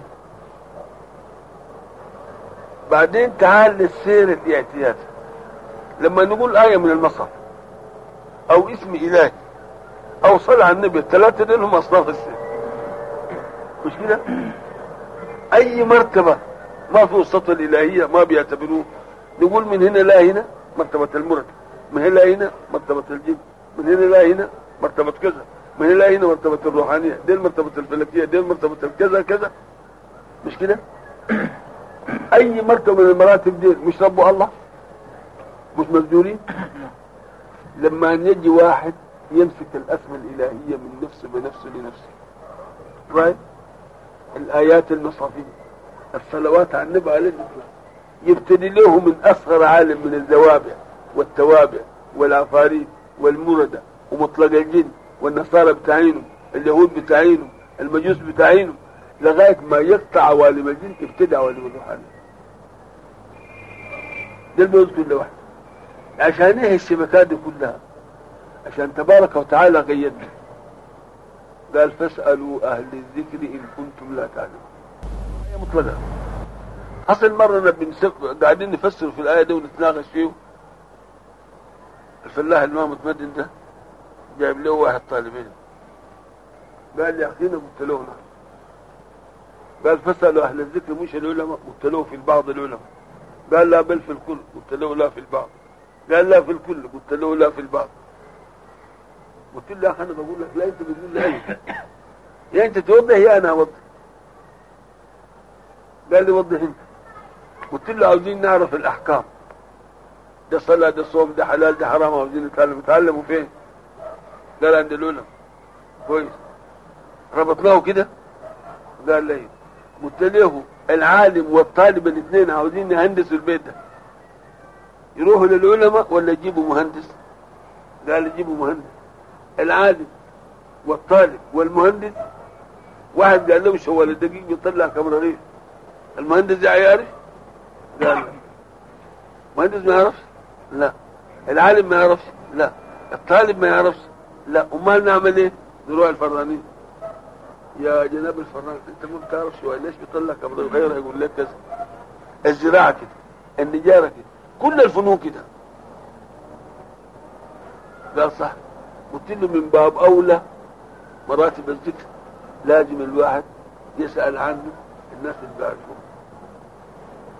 بعدين تعال للسير الاعتياد لما نقول آية من المصحف أو اسم إلهي أو صلاة على النبي الثلاثة دول هم أصناف السير مش كده؟ أي مرتبة ما في السطوة الإلهية ما بيعتبروه نقول من هنا لا هنا مرتبة المرد من هنا لا هنا مرتبة الجن من هنا لا هنا مرتبة كذا من هنا لا هنا مرتبة الروحانية دي مرتبة الفلكية دي مرتبة الكذا كذا مش كده؟ اي مرتبه من المراتب دي مش ربه الله مش مسجونين لما يجي واحد يمسك الاسماء الالهيه من نفسه بنفسه لنفسه رايت الايات المصافيه الصلوات على النبي عليه الصلاه يبتدي له من اصغر عالم من الزوابع والتوابع والعفاريت والمردة ومطلق الجن والنصارى بتاعينه اليهود بتاعينه المجوس بتاعينه لغاية ما يقطع عوالم الجن ابتدى عوالم الروحانية ده الموز كل واحد عشان ايه الشبكات دي كلها عشان تبارك وتعالى قيدنا قال فاسألوا أهل الذكر إن كنتم لا تعلمون هي مطلقة حصل مرة أنا بنسق قاعدين نفسر في الآية دي ونتناقش فيه الفلاح اللي ما متمدن ده جايب له واحد طالبين قال لي أخينا قلت له نعم قال فاسألوا أهل الذكر مش العلماء قلت له في البعض العلماء قال لا بل في الكل قلت له لا في البعض قال لا في الكل قلت له لا في البعض قلت له يا اخي انا بقول لك لا انت بتقول لي ايه يا انت توضح يا انا اوضح قال لي وضح انت قلت له عاوزين نعرف الاحكام ده صلاة ده صوم ده حلال ده حرام عاوزين نتعلم نتعلموا فين قال عند العلماء كويس ربطناه كده قال لي قلت له العالم والطالب الاثنين عاوزين يهندسوا البيت ده يروحوا للعلماء ولا يجيبوا مهندس قال يجيبوا مهندس العالم والطالب والمهندس واحد قال له مش هو الدقيق بيطلع كبراريس المهندس ده يعرف قال لا المهندس ما يعرفش لا العالم ما يعرفش لا الطالب ما يعرفش لا امال نعمل ايه نروح الفرانين يا جناب الفران انت ما بتعرف شويه ليش بيطلع كبراريس غيره يقول لك كذا الزراعه كده النجاره كده كل الفنون كده قال صح قلت له من باب اولى مراتب الذكر لازم الواحد يسال عنه الناس اللي بيعرفوه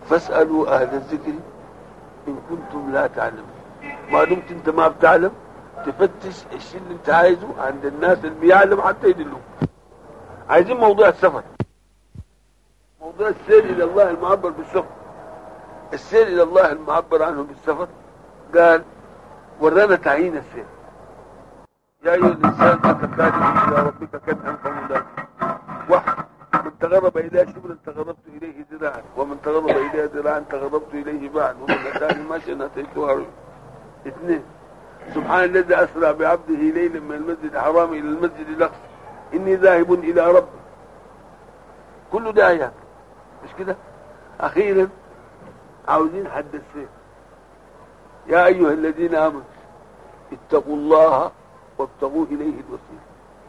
فاسألوا أهل الذكر إن كنتم لا تعلمون ما دمت أنت ما بتعلم تفتش الشيء اللي أنت عايزه عند الناس اللي بيعلم حتى يدلوك عايزين موضوع السفر موضوع السير إلى الله المعبر بالسفر السير إلى الله المعبر عنه بالسفر قال ورانا تعيين السير يا أيها الإنسان أنت كاذب إلى ربك كدحا فملاقيه واحد من تغرب إليه شبرا تغربت إليه ذراعا ومن تغرب إليه ذراعا تغربت إليه باعا ومن أتاني ماشيا أتيته هروي اثنين سبحان الذي أسرى بعبده ليلا من المسجد الحرام إلى المسجد الأقصى إني ذاهب إلى ربي كله ده آيات مش كده أخيرا عاوزين حد السير يا أيها الذين آمنوا اتقوا الله وابتغوا إليه الوسيلة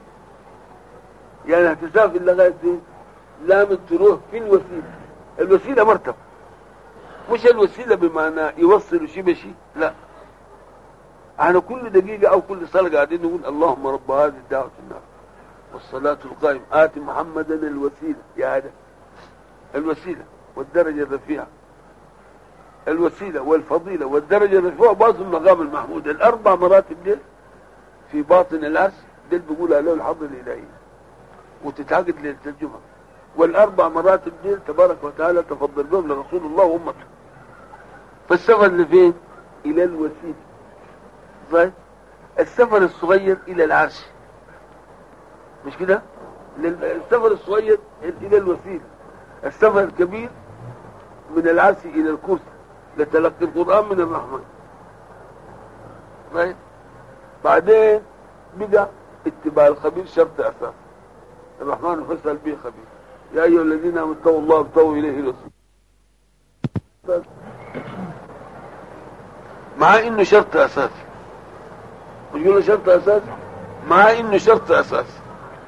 يعني هتسافر لغاية فين؟ لازم تروح في الوسيلة الوسيلة مرتبة مش الوسيلة بمعنى يوصل شيء بشيء لا احنا كل دقيقة او كل صلاة قاعدين نقول اللهم رب هذه الدعوة النار والصلاة القائم آت محمدا الوسيلة يا هذا الوسيلة والدرجة الرفيعة الوسيلة والفضيلة والدرجة الرفيعة باظ المقام المحمود الأربع مراتب دي في باطن العرش دي اللي بيقولها له الحظ الإلهي وتتعقد ليلة الجمعة والأربع مراتب دي تبارك وتعالى تفضل بهم لرسول الله وأمته فالسفر لفين؟ إلى الوسيلة طيب السفر الصغير إلى العرش مش كده؟ السفر الصغير إلى الوسيلة السفر الكبير من العرش إلى الكرسي لتلقي القرآن من الرحمن طيب بعدين بقى اتباع الخبير شرط أساس الرحمن فاسأل به خبير يا أيها الذين آمنوا اتقوا الله ابتغوا إليه الوسيلة مع إنه شرط أساسي مش قلنا شرط أساسي مع إنه شرط أساسي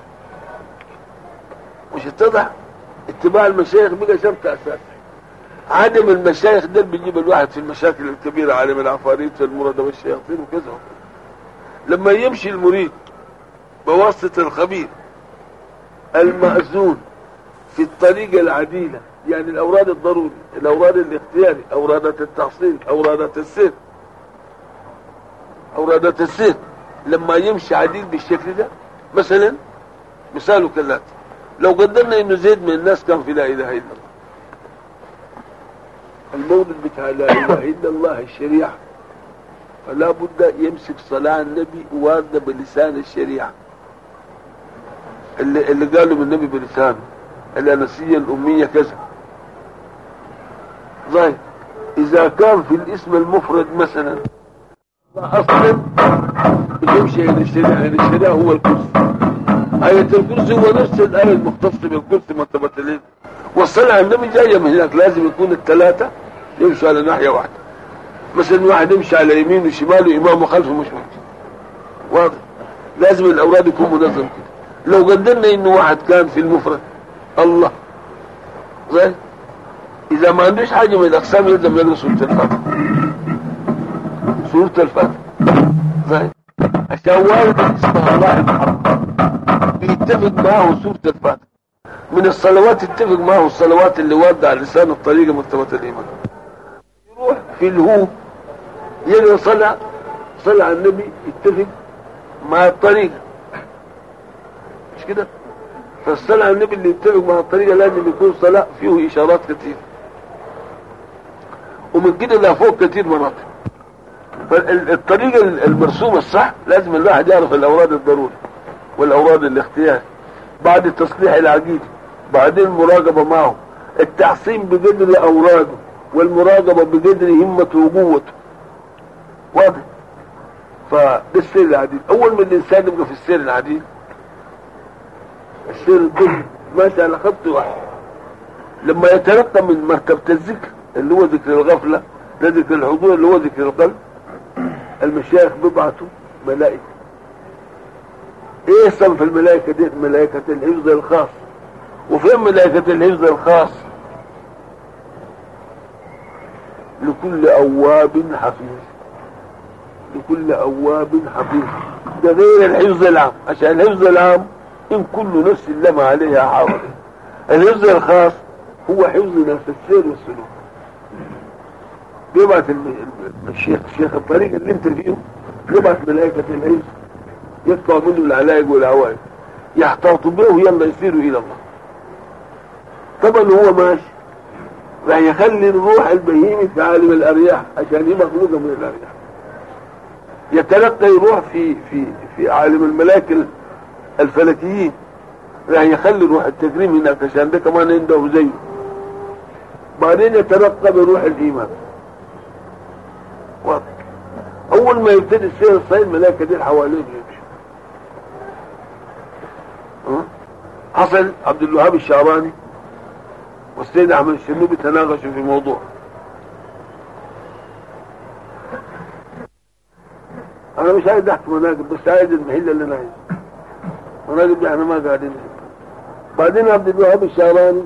مش اتضح اتباع المشايخ بقى شرط أساسي عدم المشايخ ده بيجيب الواحد في المشاكل الكبيرة عالم العفاريت والمرضى والشياطين وكذا لما يمشي المريد بواسطة الخبير المأذون في الطريقة العديلة يعني الأوراد الضروري الأوراد الاختياري أورادات التحصيل أورادات السر أورادات السر لما يمشي عديل بالشكل ده مثلا مثاله كالاتي لو قدرنا انه زيد من الناس كان في لا اله الا الله المولد بتاع لا اله الا الله الشريعه فلا بد يمسك صلاة النبي واردة بلسان الشريعة اللي, اللي قالوا من النبي بلسانه الأنسية الأمية كذا طيب إذا كان في الاسم المفرد مثلا أصلا يمشي إلى الشريعة يعني الشريعة هو الكرسي آية الكرسي هو نفس الآية المختصة بالكرسي مرتبة اليد والصلاة على النبي جاية من هناك لازم يكون الثلاثة يمشوا على ناحية واحدة مثلا واحد يمشي على يمين وشمال وإمام وخلفه مش ممكن واضح لازم الأوراد يكون منظم كده لو قدرنا إنه واحد كان في المفرد الله زي إذا ما عندوش حاجة من الأقسام يلزم يقرأ سورة الفاتحة سورة الفاتحة زي عشان وارد اسمها الله المحرم بيتفق معه سورة الفاتحة من الصلوات يتفق معه الصلوات اللي واردة على لسان الطريقة مرتبة الإيمان يروح في الهو يقرأ صلاة صلاة على النبي يتفق مع الطريقة مش كده فالصلاة على النبي اللي يتفق مع الطريقة لازم يكون صلاة فيه إشارات كتير ومن كده لا فوق كتير مراتب فالطريقة المرسومة الصح لازم الواحد يعرف الأوراد الضروري والأوراد الاختيار بعد التصليح العقيدي بعدين المراقبة معه التعصيم بقدر أوراده والمراقبة بقدر همته وقوته واضح فده السير العديد أول ما الإنسان يبقى في السير العديد السير الكل ماشي على خط واحد لما يترقى من مرتبة الذكر اللي هو ذكر الغفلة ده ذكر الحضور اللي هو ذكر القلب المشايخ بيبعتوا ملائكة ايه صنف الملائكة دي ملائكة الحفظ الخاص وفين ملائكة الحفظ الخاص لكل أواب حفيظ لكل أواب حفيظ ده غير الحفظ العام عشان الحفظ العام إن كل نفس لما عليها حافظ الحفظ الخاص هو حفظنا في السير والسلوك بيبعت الم- الم- الشيخ الشيخ الطريق اللي انت فيه يبعت ملائكة العز يطلع منه العلايق والعوائق يحتاطوا به ويلا يسيروا الى الله طبعا هو ماشي راح يخلي الروح البهيمي في عالم الارياح عشان هي مخلوقه من الارياح يتلقى يروح في في في عالم الملائكه الفلكيين راح يخلي روح التكريم هناك عشان ده كمان عنده زيه بعدين يتلقى بروح الايمان واضح اول ما يبتدي السير الصعيد الملائكه دي حواليه يمشي ها؟ حصل عبد الوهاب الشعباني والسيد احمد الشنوبي تناقشوا في موضوع انا مش عايز احكي مناقب بس عايز المحل اللي انا عايزه مناقب دي احنا ما قاعدين بعدين عبد الوهاب الشعباني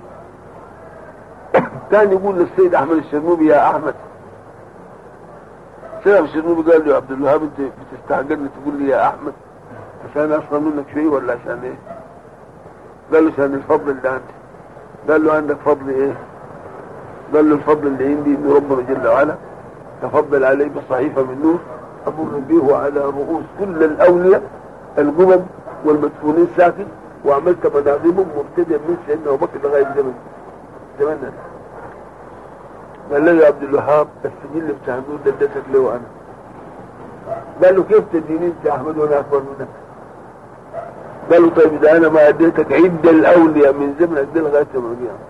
كان يقول للسيد احمد الشرنوبي يا احمد السيد احمد الشرنوبي قال له يا عبد الوهاب انت بتستعجلني تقول لي يا احمد عشان اصغر منك شوي ولا عشان ايه؟ قال له عشان الفضل اللي عندي قال له عندك فضل ايه؟ قال له الفضل اللي عندي ان ربنا جل وعلا تفضل علي بصحيفه من نور امر به على رؤوس كل الاولياء الجمل والمدفونين ساكن وعملت مناظمهم مبتدئا من سيدنا ابو بكر لغايه زمن زمننا قال له يا عبد الوهاب السجل بتاع النور ده اديتك له انا قال له كيف تديني انت يا احمد وانا اكبر منك قال له طيب اذا انا ما اديتك عد الاولياء من زمنك ده لغايه يوم القيامه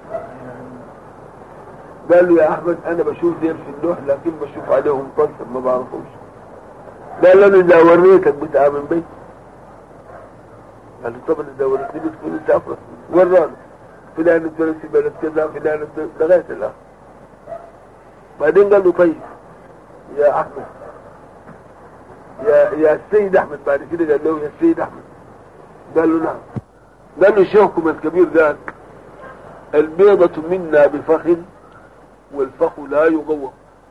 قال له يا احمد انا بشوف دير في اللوح لكن بشوف عليهم طلسم ما بعرفهمش قال له اذا وريتك بتامن بي قال له طبعا اذا وريتني بتكون انت افضل وراني فلان اتولد في بلد كذا فلان اتولد لغايه الاخر بعدين قال له طيب يا احمد يا يا السيد احمد بعد كده قال له يا السيد احمد قال له نعم قال له شيخكم الكبير قال البيضة منا بفخ والفخ لا يغوى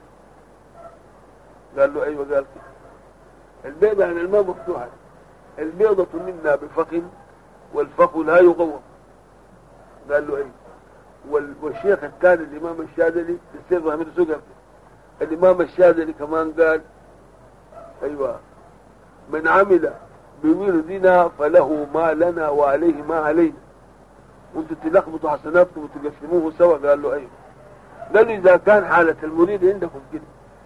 قال له ايوه قال كده البيضة يعني الماء مفتوحة البيضة منا بفخ والفخ لا يغوى قال له ايوه وال- والشيخ الثاني الامام الشاذلي السيد محمد السقر الامام الشاذلي كمان قال ايوه من عمل بوردنا فله ما لنا وعليه ما علينا وانتوا تلخبطوا حسناتكم وتقسموه سوا قال له ايوه قال له اذا كان حالة المريد عندكم كده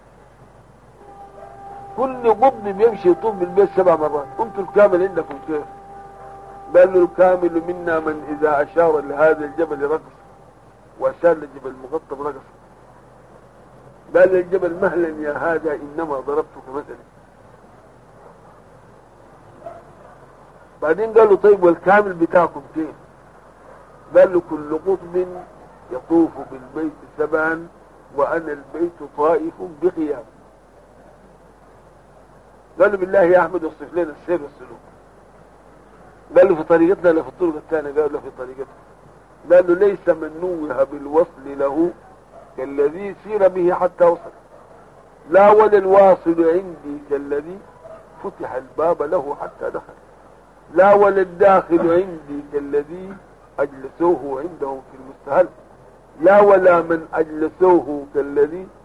كل قبض بيمشي يطوف بالبيت سبع مرات انتوا الكامل عندكم كيف قال له الكامل منا من اذا اشار لهذا الجبل رقص واشار للجبل المغطى برقص قال للجبل مهلا يا هذا انما ضربتك مثلا بعدين قال له طيب والكامل بتاعكم كيف قال له كل قطب يطوف بالبيت سبعا وانا البيت طائف بقيام قال له بالله يا احمد وصف لنا السير والسلوك قال له في طريقتنا ولا في الطرق الثانيه قال له في طريقتنا قال له ليس من نوه بالوصل له كالذي سير به حتى وصل لا ولا الواصل عندي كالذي فتح الباب له حتى دخل لا ولا الداخل عندي كالذي أجلسوه عندهم في المستهل لا ولا من أجلسوه كالذي